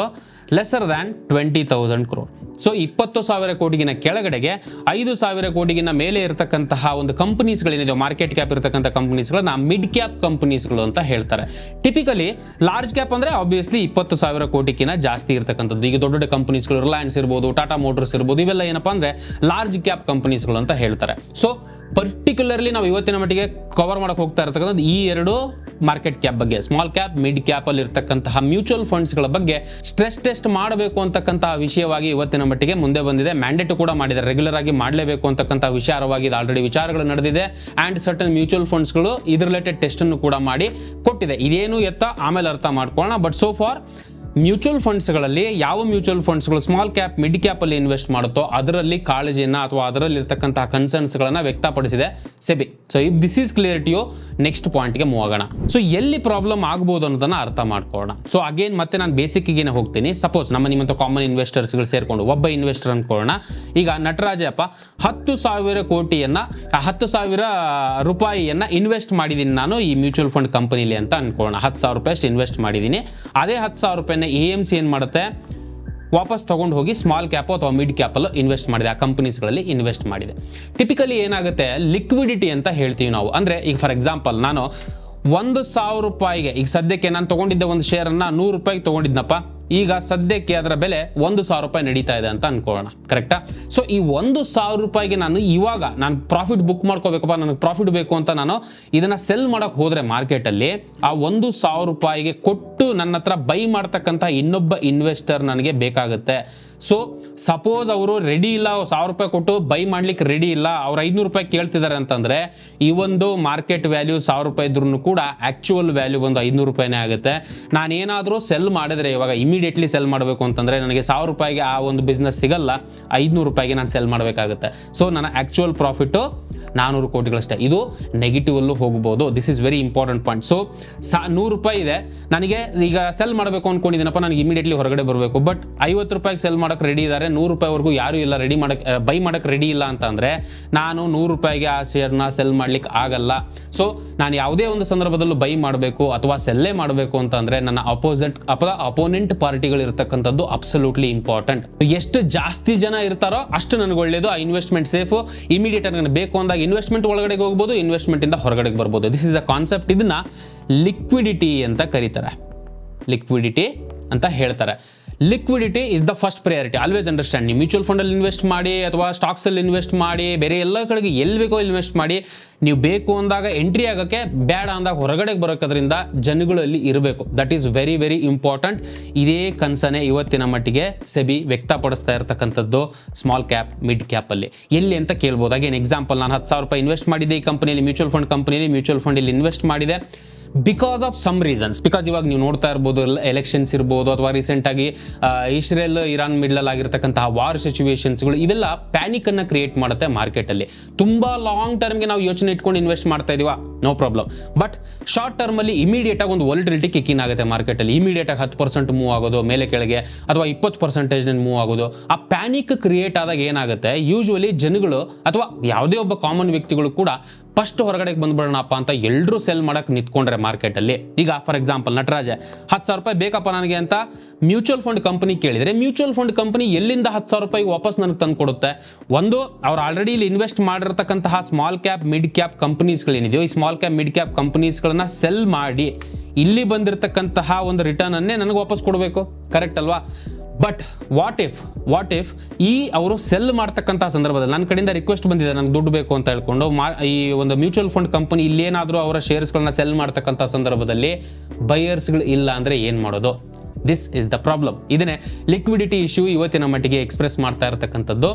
lesser than twenty thousand crore so ಇಪ್ಪತ್ತು ಸಾವಿರ ಕೋಟಿಗಿನ ಕೆಳಗಡೆಗೆ ಐದು ಸಾವಿರ ಕೋಟಿಗಿನ ಮೇಲೆ ಇರತಕ್ಕಂತಹ ಒಂದು ಕಂಪನೀಸ್ಗಳೇನಿದೆ ಮಾರ್ಕೆಟ್ ಕ್ಯಾಪ್ ಇರತಕ್ಕಂಥ ಕಂಪನೀಸ್ಗಳನ್ನ ಮಿಡ್ ಕ್ಯಾಪ್ ಕಂಪನೀಸ್ಗಳು ಅಂತ ಹೇಳ್ತಾರೆ ಟಿಪಿಕಲಿ ಲಾರ್ಜ್ ಕ್ಯಾಪ್ ಅಂದ್ರೆ ಆಬ್ವಿಯಸ್ಲಿ ಇಪ್ಪತ್ತು ಸಾವಿರ ಕೋಟಿಗಿನ ಜಾಸ್ತಿ ಇರತಕ್ಕಂಥದ್ದು ಈಗ ದೊಡ್ಡ ದೊಡ್ಡ ಕಂಪನೀಸ್ಗಳು ರಿಲಯನ್ಸ್ ಇರ್ಬೋದು ಟಾಟಾ ಮೋಟರ್ಸ್ ಇರ್ಬೋದು ಇವೆಲ್ಲ ಏನಪ್ಪಾ ಅಂದ್ರೆ ಲಾರ್ಜ್ ಕ್ಯಾಪ್ ಕಂಪನೀಸ್ಗಳು ಅಂತ ಹೇಳ್ತಾರೆ ಸೊ ಪರ್ಟಿಕ್ಯುಲರ್ಲಿ ನಾವು ಇವತ್ತಿನ ಮಟ್ಟಿಗೆ ಕವರ್ ಮಾಡಕ್ಕೆ ಹೋಗ್ತಾ ಇರತಕ್ಕಂಥದ್ದು ಈ ಎರಡು ಮಾರ್ಕೆಟ್ ಕ್ಯಾಪ್ ಬಗ್ಗೆ ಸ್ಮಾಲ್ ಕ್ಯಾಪ್ ಮಿಡ್ ಕ್ಯಾಪ್ ಅಲ್ಲಿ ಇರತಕ್ಕಂತಹ ಮ್ಯೂಚುವಲ್ ಫಂಡ್ಸ್ಗಳ ಬಗ್ಗೆ ಸ್ಟ್ರೆಸ್ ಟೆಸ್ಟ್ ಮಾಡಬೇಕು ಅಂತಕ್ಕಂತಹ ವಿಷಯವಾಗಿ ಇವತ್ತಿನ ಮಟ್ಟಿಗೆ ಮುಂದೆ ಬಂದಿದೆ ಮ್ಯಾಂಡೇಟ್ ಕೂಡ ಮಾಡಿದ್ದಾರೆ ರೆಗ್ಯುಲರ್ ಆಗಿ ಮಾಡಲೇಬೇಕು ಅಂತಕ್ಕಂಥ ವಿಚಾರವಾಗಿ ಆಲ್ರೆಡಿ ವಿಚಾರಗಳು ನಡೆದಿದೆ ಆ್ಯಂಡ್ ಸರ್ಟನ್ ಮ್ಯೂಚುವಲ್ ಫಂಡ್ಸ್ಗಳು ಇದ್ರ ರಿಲೇಟೆಡ್ ಟೆಸ್ಟ್ ಅನ್ನು ಕೂಡ ಮಾಡಿ ಕೊಟ್ಟಿದೆ ಇದೇನು ಎತ್ತ ಆಮೇಲೆ ಅರ್ಥ ಮಾಡ್ಕೊಳ್ಳೋಣ ಬಟ್ ಸೋ ಫಾರ್ ಮ್ಯೂಚುವಲ್ ಫಂಡ್ಸ್ಗಳಲ್ಲಿ ಯಾವ ಮ್ಯೂಚುವಲ್ ಫಂಡ್ಸ್ಗಳು ಸ್ಮಾಲ್ ಕ್ಯಾಪ್ ಮಿಡ್ ಕ್ಯಾಪ್ ಅಲ್ಲಿ ಇನ್ವೆಸ್ಟ್ ಮಾಡುತ್ತೋ ಅದರಲ್ಲಿ ಕಾಳಜಿಯನ್ನ ಅಥವಾ ಅದರಲ್ಲಿ ಇರ್ತಕ್ಕಂತಹ ಕನ್ಸರ್ನ್ಸ್ಗಳನ್ನ ವ್ಯಕ್ತಪಡಿಸಿದೆ SEBI so if this is ಕ್ಲಿಯರಿಟಿಯು ನೆಕ್ಸ್ಟ್ ಪಾಯಿಂಟ್ಗೆ ಮೂವ್ ಆಗೋಣ ಸೊ ಎಲ್ಲಿ ಪ್ರಾಬ್ಲಮ್ ಆಗ್ಬೋದು ಅನ್ನೋದನ್ನ ಅರ್ಥ ಮಾಡ್ಕೊಳ್ಳೋಣ ಸೊ ಅಗೇನ್ ಮತ್ತೆ ನಾನು ಬೇಸಿಕ್ಕಿಗೆ ಹೋಗ್ತೀನಿ ಸಪೋಸ್ ನಮ್ಮ ನಿಮ್ಮಂತ ಕಾಮನ್ ಇನ್ವೆಸ್ಟರ್ಸ್ಗಳು ಸೇರ್ಕೊಂಡು ಒಬ್ಬ ಇನ್ವೆಸ್ಟರ್ ಅನ್ಕೊಳ್ಳೋಣ ಈಗ ನಟರಾಜಪ್ಪ ಹತ್ತು ಸಾವಿರ ಕೋಟಿಯನ್ನ ಆ ಹತ್ತು ಸಾವಿರ ರೂಪಾಯಿಯನ್ನ ಇನ್ವೆಸ್ಟ್ ಮಾಡಿದ್ದೀನಿ ನಾನು ಈ ಮ್ಯೂಚುವಲ್ ಫಂಡ್ ಕಂಪನಿಲಿ ಅಂತ ಅನ್ಕೊಳ್ಳೋಣ ಹತ್ತು ಸಾವಿರ ರೂಪಾಯಿ ಅಷ್ಟು ಇನ್ವೆಸ್ಟ್ ಮಾಡಿದ್ದೀನಿ ಅದೇ ಹತ್ತು ಸಾವಿರ ರೂಪಾಯಿನ ಎ ಎಮ್ ಸಿ ಏನು ಮಾಡುತ್ತೆ ವಾಪಸ್ ತೊಗೊಂಡು ಹೋಗಿ ಸ್ಮಾಲ್ ಕ್ಯಾಪು ಅಥವಾ ಮಿಡ್ ಕ್ಯಾಪಲ್ಲೂ ಇನ್ವೆಸ್ಟ್ ಮಾಡಿದೆ ಆ ಕಂಪನೀಸ್ಗಳಲ್ಲಿ ಇನ್ವೆಸ್ಟ್ ಮಾಡಿದೆ ಟಿಪಿಕಲಿ ಏನಾಗುತ್ತೆ ಲಿಕ್ವಿಡಿಟಿ ಅಂತ ಹೇಳ್ತೀವಿ ನಾವು ಅಂದರೆ ಈಗ ಫಾರ್ ಎಕ್ಸಾಂಪಲ್ ನಾನು ಒಂದು ಸಾವಿರ ರೂಪಾಯಿಗೆ ಈಗ ಸದ್ಯಕ್ಕೆ ನಾನು ತೊಗೊಂಡಿದ್ದ ಒಂದು ಶೇರನ್ನು ನೂರು ರೂಪಾಯಿಗೆ ತೊಗೊಂಡಿದ್ನಪ್ಪ ಈಗ ಸದ್ಯಕ್ಕೆ ಅದರ ಬೆಲೆ ಒಂದು ಸಾವಿರ ರೂಪಾಯಿ ನಡೀತಾ ಇದೆ ಅಂತ ಅನ್ಕೊಳ್ಳೋಣ ಕರೆಕ್ಟಾ ಸೊ ಈ ಒಂದು ಸಾವಿರ ರೂಪಾಯಿಗೆ ನಾನು ಇವಾಗ ನಾನು ಪ್ರಾಫಿಟ್ ಬುಕ್ ಮಾಡ್ಕೋಬೇಕಪ್ಪ ನನಗೆ ಪ್ರಾಫಿಟ್ ಬೇಕು ಅಂತ ನಾನು ಇದನ್ನ ಸೆಲ್ ಮಾಡಕ್ಕೆ ಹೋದ್ರೆ ಮಾರ್ಕೆಟಲ್ಲಿ ಆ ಒಂದು ಸಾವಿರ ರೂಪಾಯಿಗೆ ಕೊಟ್ಟು ನನ್ನ ಹತ್ರ ಬೈ ಮಾಡ್ತಕ್ಕಂಥ ಇನ್ನೊಬ್ಬ ಇನ್ವೆಸ್ಟರ್ ನನಗೆ ಬೇಕಾಗುತ್ತೆ ಸೊ ಸಪೋಸ್ ಅವರು ರೆಡಿ ಇಲ್ಲ ಸಾವಿರ ರೂಪಾಯಿ ಕೊಟ್ಟು ಬೈ ಮಾಡ್ಲಿಕ್ಕೆ ರೆಡಿ ಇಲ್ಲ ಅವ್ರು ಐದುನೂರು ರೂಪಾಯಿ ಕೇಳ್ತಿದ್ದಾರೆ ಅಂತಂದ್ರೆ ಈ ಒಂದು ಮಾರ್ಕೆಟ್ ವ್ಯಾಲ್ಯೂ ಸಾವಿರ ರೂಪಾಯಿ ಇದ್ರೂ ಕೂಡ ಆಕ್ಚುಯಲ್ ವ್ಯಾಲ್ಯೂ ಒಂದು ಐದುನೂರು ರೂಪಾಯಿನೇ ಆಗುತ್ತೆ ನಾನೇನಾದರೂ ಸೆಲ್ ಮಾಡಿದ್ರೆ ಇವಾಗ ಇಮಿಡಿಯೇಟ್ಲಿ ಸೆಲ್ ಮಾಡಬೇಕು ಅಂತಂದ್ರೆ ನನಗೆ ಸಾವಿರ ರೂಪಾಯಿಗೆ ಆ ಒಂದು ಬಿಸ್ನೆಸ್ ಸಿಗಲ್ಲ ಐದುನೂರು ರೂಪಾಯಿಗೆ ನಾನು ಸೆಲ್ ಮಾಡಬೇಕಾಗುತ್ತೆ ಸೊ ನನ್ನ ಆಕ್ಚುಯಲ್ ಪ್ರಾಫಿಟ್ಟು ನಾನೂರು ಕೋಟಿಗಳಷ್ಟೇ ಇದು ನೆಗೆಟಿವ್ ಅಲ್ಲೂ ಹೋಗ್ಬೋದು this is very important point so ಸಾ ನೂರು ರೂಪಾಯಿ ಇದೆ ನನಗೆ ಈಗ ಸೆಲ್ ಮಾಡಬೇಕು ಅನ್ಕೊಂಡಿದ್ದೀನಪ್ಪ ನನಗೆ ಇಮಿಡಿಯೇಟ್ಲಿ ಹೊರಗಡೆ ಬರಬೇಕು ಬಟ್ ಐವತ್ತು ರೂಪಾಯಿಗೆ ಸೆಲ್ ಮಾಡಕ್ಕೆ ರೆಡಿ ಇದ್ದಾರೆ ನೂರು ರೂಪಾಯಿವರೆಗೂ ಯಾರೂ ಇಲ್ಲ ರೆಡಿ ಮಾಡಕ್ಕೆ ಬೈ ಮಾಡಕ್ಕೆ ರೆಡಿ ಇಲ್ಲ ಅಂತಂದರೆ ನಾನು ನೂರು ರೂಪಾಯಿಗೆ ಆ ಶೇರ್ನ ಸೆಲ್ ಮಾಡ್ಲಿಕ್ಕೆ ಆಗಲ್ಲ ಸೊ ನಾನು ಯಾವುದೇ ಒಂದು ಸಂದರ್ಭದಲ್ಲೂ ಬೈ ಮಾಡಬೇಕು ಅಥವಾ ಸೆಲ್ಲೇ ಮಾಡಬೇಕು ಅಂತಂದರೆ ನನ್ನ ಅಪೋಸಿಟ್ ಅಥವಾ ಅಪೋನೆಂಟ್ ಪಾರ್ಟಿಗಳು ಇರತಕ್ಕಂಥದ್ದು ಅಬ್ಸಲ್ಯೂಟ್ಲಿ ಇಂಪಾರ್ಟೆಂಟ್ ಎಷ್ಟು ಜಾಸ್ತಿ ಜನ ಇರ್ತಾರೋ ಅಷ್ಟು ನನಗೆ ಒಳ್ಳೇದು ಆ ಇನ್ವೆಸ್ಟ್ಮೆಂಟ್ ಸೇಫು ಇಮಿಡಿಯೇಟ್ ನನಗೆ ಬೇಕು ಅಂದಾಗ ಇನ್ವೆಸ್ಟ್ಮೆಂಟ್ ಒಳಗಡೆ ಹೋಗ್ಬೋದು ಇನ್ವೆಸ್ಟ್ಮೆಂಟ್ ಇಂದ ಹೊರಗಡೆ ಬರ್ಬೋದು ದಿಸ್ ಇಸ್ ಅ ಕಾನ್ಸೆಪ್ಟ್ ಇದನ್ನ ಲಿಕ್ವಿಡಿಟಿ ಅಂತ ಕರೀತಾರೆ ಲಿಕ್ವಿಡಿಟಿ ಅಂತ ಹೇಳ್ತಾರೆ liquidity is the first priority always understand ನೀವು ಮ್ಯೂಚುವಲ್ ಫಂಡಲ್ಲಿ ಇನ್ವೆಸ್ಟ್ ಮಾಡಿ ಅಥವಾ ಸ್ಟಾಕ್ಸಲ್ಲಿ ಇನ್ವೆಸ್ಟ್ ಮಾಡಿ ಬೇರೆ ಎಲ್ಲ ಕಡೆಗೆ ಎಲ್ಲಿ ಬೇಕೋ ಇನ್ವೆಸ್ಟ್ ಮಾಡಿ ನೀವು ಬೇಕು ಅಂದಾಗ ಎಂಟ್ರಿ ಆಗೋಕ್ಕೆ ಬೇಡ ಅಂದಾಗ ಹೊರಗಡೆ ಬರೋಕ್ಕೋದ್ರಿಂದ ಜನಗಳಲ್ಲಿ ಇರಬೇಕು that is very very important ಇದೇ ಕನಸನೆ ಇವತ್ತಿನ ಮಟ್ಟಿಗೆ ಸೆಬಿ ವ್ಯಕ್ತಪಡಿಸ್ತಾ ಇರತಕ್ಕಂಥದ್ದು ಸ್ಮಾಲ್ ಕ್ಯಾಪ್ ಮಿಡ್ ಕ್ಯಾಪಲ್ಲಿ ಎಲ್ಲಿ ಅಂತ ಕೇಳ್ಬೋದು ಅಗೇನ್ ಎಕ್ಸಾಂಪಲ್ ನಾನು ಹತ್ತು ಸಾವಿರ ರೂಪಾಯಿ ಇನ್ವೆಸ್ಟ್ ಮಾಡಿದ್ದೆ ಈ ಕಂಪನಿಯಲ್ಲಿ ಮ್ಯೂಚುವಲ್ ಫಂಡ್ ಕಂಪನಿಯಲ್ಲಿ ಮ್ಯೂಚುವಲ್ ಫಂಡಲ್ಲಿ ಇನ್ವೆಸ್ಟ್ ಮಾಡಿದೆ because of some reasons because ಇವಾಗ ನೀವು ನೋಡ್ತಾ ಇರ್ಬೋದು ಎಲೆಕ್ಷನ್ಸ್ ಇರ್ಬೋದು ಅಥವಾ ರೀಸೆಂಟಾಗಿ ಇಸ್ರೇಲ್ ಇರಾನ್ ಮಿಡ್ಲಲ್ಲಿ ಆಗಿರ್ತಕ್ಕಂತಹ ವಾರ್ ಸಿಚುವೇಶನ್ಸ್ಗಳು ಇವೆಲ್ಲ ಪ್ಯಾನಿಕ್ ಅನ್ನ ಕ್ರಿಯೇಟ್ ಮಾಡುತ್ತೆ ಮಾರ್ಕೆಟಲ್ಲಿ ತುಂಬಾ ಲಾಂಗ್ ಟರ್ಮ್ಗೆ ನಾವು ಯೋಚನೆ ಇಟ್ಕೊಂಡು ಇನ್ವೆಸ್ಟ್ ಮಾಡ್ತಾ ಇದೀವ ನೋ ಪ್ರಾಬ್ಲಮ್ ಬಟ್ ಶಾರ್ಟ್ ಟರ್ಮಲ್ಲಿ ಇಮಿಡಿಯೇಟ್ ಆಗಿ ಒಂದು ವೋಲ್ಟಿಲಿಟಿ ಕಿಕ್ಕಿನ್ ಆಗುತ್ತೆ ಮಾರ್ಕೆಟಲ್ಲಿ ಇಮಿಡಿಯೇಟ್ ಆಗಿ ಹತ್ತು ಪರ್ಸೆಂಟ್ ಮೂವ್ ಆಗೋದು ಮೇಲೆ ಕೆಳಗೆ ಅಥವಾ ಇಪ್ಪತ್ತು ಪರ್ಸೆಂಟೇಜ್ ಮೂವ್ ಆಗೋದು ಆ ಪ್ಯಾನಿಕ್ ಕ್ರಿಯೇಟ್ ಆದಾಗ ಏನಾಗುತ್ತೆ ಯೂಶುವಲಿ ಜನಗಳು ಅಥವಾ ಯಾವುದೇ ಒಬ್ಬ ಕಾಮನ್ ವ್ಯಕ್ತಿಗಳು ಕೂಡ ಫಸ್ಟ್ ಹೊರಗಡೆಗೆ ಬಂದ್ಬಿಡೋಣಪ್ಪ ಅಂತ ಎಲ್ಲರೂ ಸೆಲ್ ಮಾಡಕ್ಕೆ ನಿಂತ್ಕೊಂಡ್ರೆ ಮಾರ್ಕೆಟಲ್ಲಿ ಈಗ ಫಾರ್ ಎಕ್ಸಾಂಪಲ್ ನಟರಾಜ ಹತ್ತು ಸಾವಿರ ರೂಪಾಯಿ ಬೇಕಪ್ಪ ನನಗೆ ಅಂತ ಮ್ಯೂಚುವಲ್ ಫಂಡ್ ಕಂಪನಿ ಕೇಳಿದರೆ ಮ್ಯೂಚುವಲ್ ಫಂಡ್ ಕಂಪನಿ ಎಲ್ಲಿಂದ ಹತ್ತು ಸಾವಿರ ರೂಪಾಯಿ ವಾಪಸ್ ನನಗೆ ತಂದು ಕೊಡುತ್ತೆ ಒಂದು ಅವ್ರು ಆಲ್ರೆಡಿ ಇಲ್ಲಿ ಇನ್ವೆಸ್ಟ್ ಮಾಡಿರ್ತಕ್ಕಂತಹ ಸ್ಮಾಲ್ ಕ್ಯಾಪ್ ಮಿಡ್ ಕ್ಯಾಪ್ ಕಂಪನೀಸ್ಗಳೇನಿದೆಯೋ ಈ ಸ್ಮಾಲ್ ಕ್ಯಾಪ್ ಮಿಡ್ ಕ್ಯಾಪ್ ಕಂಪನೀಸ್ಗಳನ್ನ ಸೆಲ್ ಮಾಡಿ ಇಲ್ಲಿ ಬಂದಿರತಕ್ಕಂತಹ ಒಂದು ರಿಟರ್ನ್ ಅನ್ನೇ ನನಗೆ ವಾಪಸ್ ಕೊಡಬೇಕು ಕರೆಕ್ಟ್ ಅಲ್ವಾ but what if what if ಈ ಅವರು ಸೆಲ್ ಮಾಡ್ತಕ್ಕಂಥ ಸಂದರ್ಭದಲ್ಲಿ ನನ್ನ ಕಡೆಯಿಂದ ರಿಕ್ವೆಸ್ಟ್ ಬಂದಿದೆ ನನಗೆ ದುಡ್ಡು ಬೇಕು ಅಂತ ಹೇಳ್ಕೊಂಡು ಮಾ ಈ ಒಂದು ಮ್ಯೂಚುವಲ್ ಫಂಡ್ ಕಂಪನಿ ಇಲ್ಲೇನಾದರೂ ಅವರ ಶೇರ್ಸ್ಗಳನ್ನ ಸೆಲ್ ಮಾಡ್ತಕ್ಕಂಥ ಸಂದರ್ಭದಲ್ಲಿ ಬಯರ್ಸ್ಗಳು ಇಲ್ಲ ಅಂದರೆ ಏನು ಮಾಡೋದು ದಿಸ್ ಇಸ್ ದ ಪ್ರಾಬ್ಲಮ್ ಇದನ್ನೇ ಲಿಕ್ವಿಡಿಟಿ ಇಶ್ಯೂ ಇವತ್ತಿನ ಮಟ್ಟಿಗೆ ಎಕ್ಸ್ಪ್ರೆಸ್ ಮಾಡ್ತಾ ಇರತಕ್ಕಂಥದ್ದು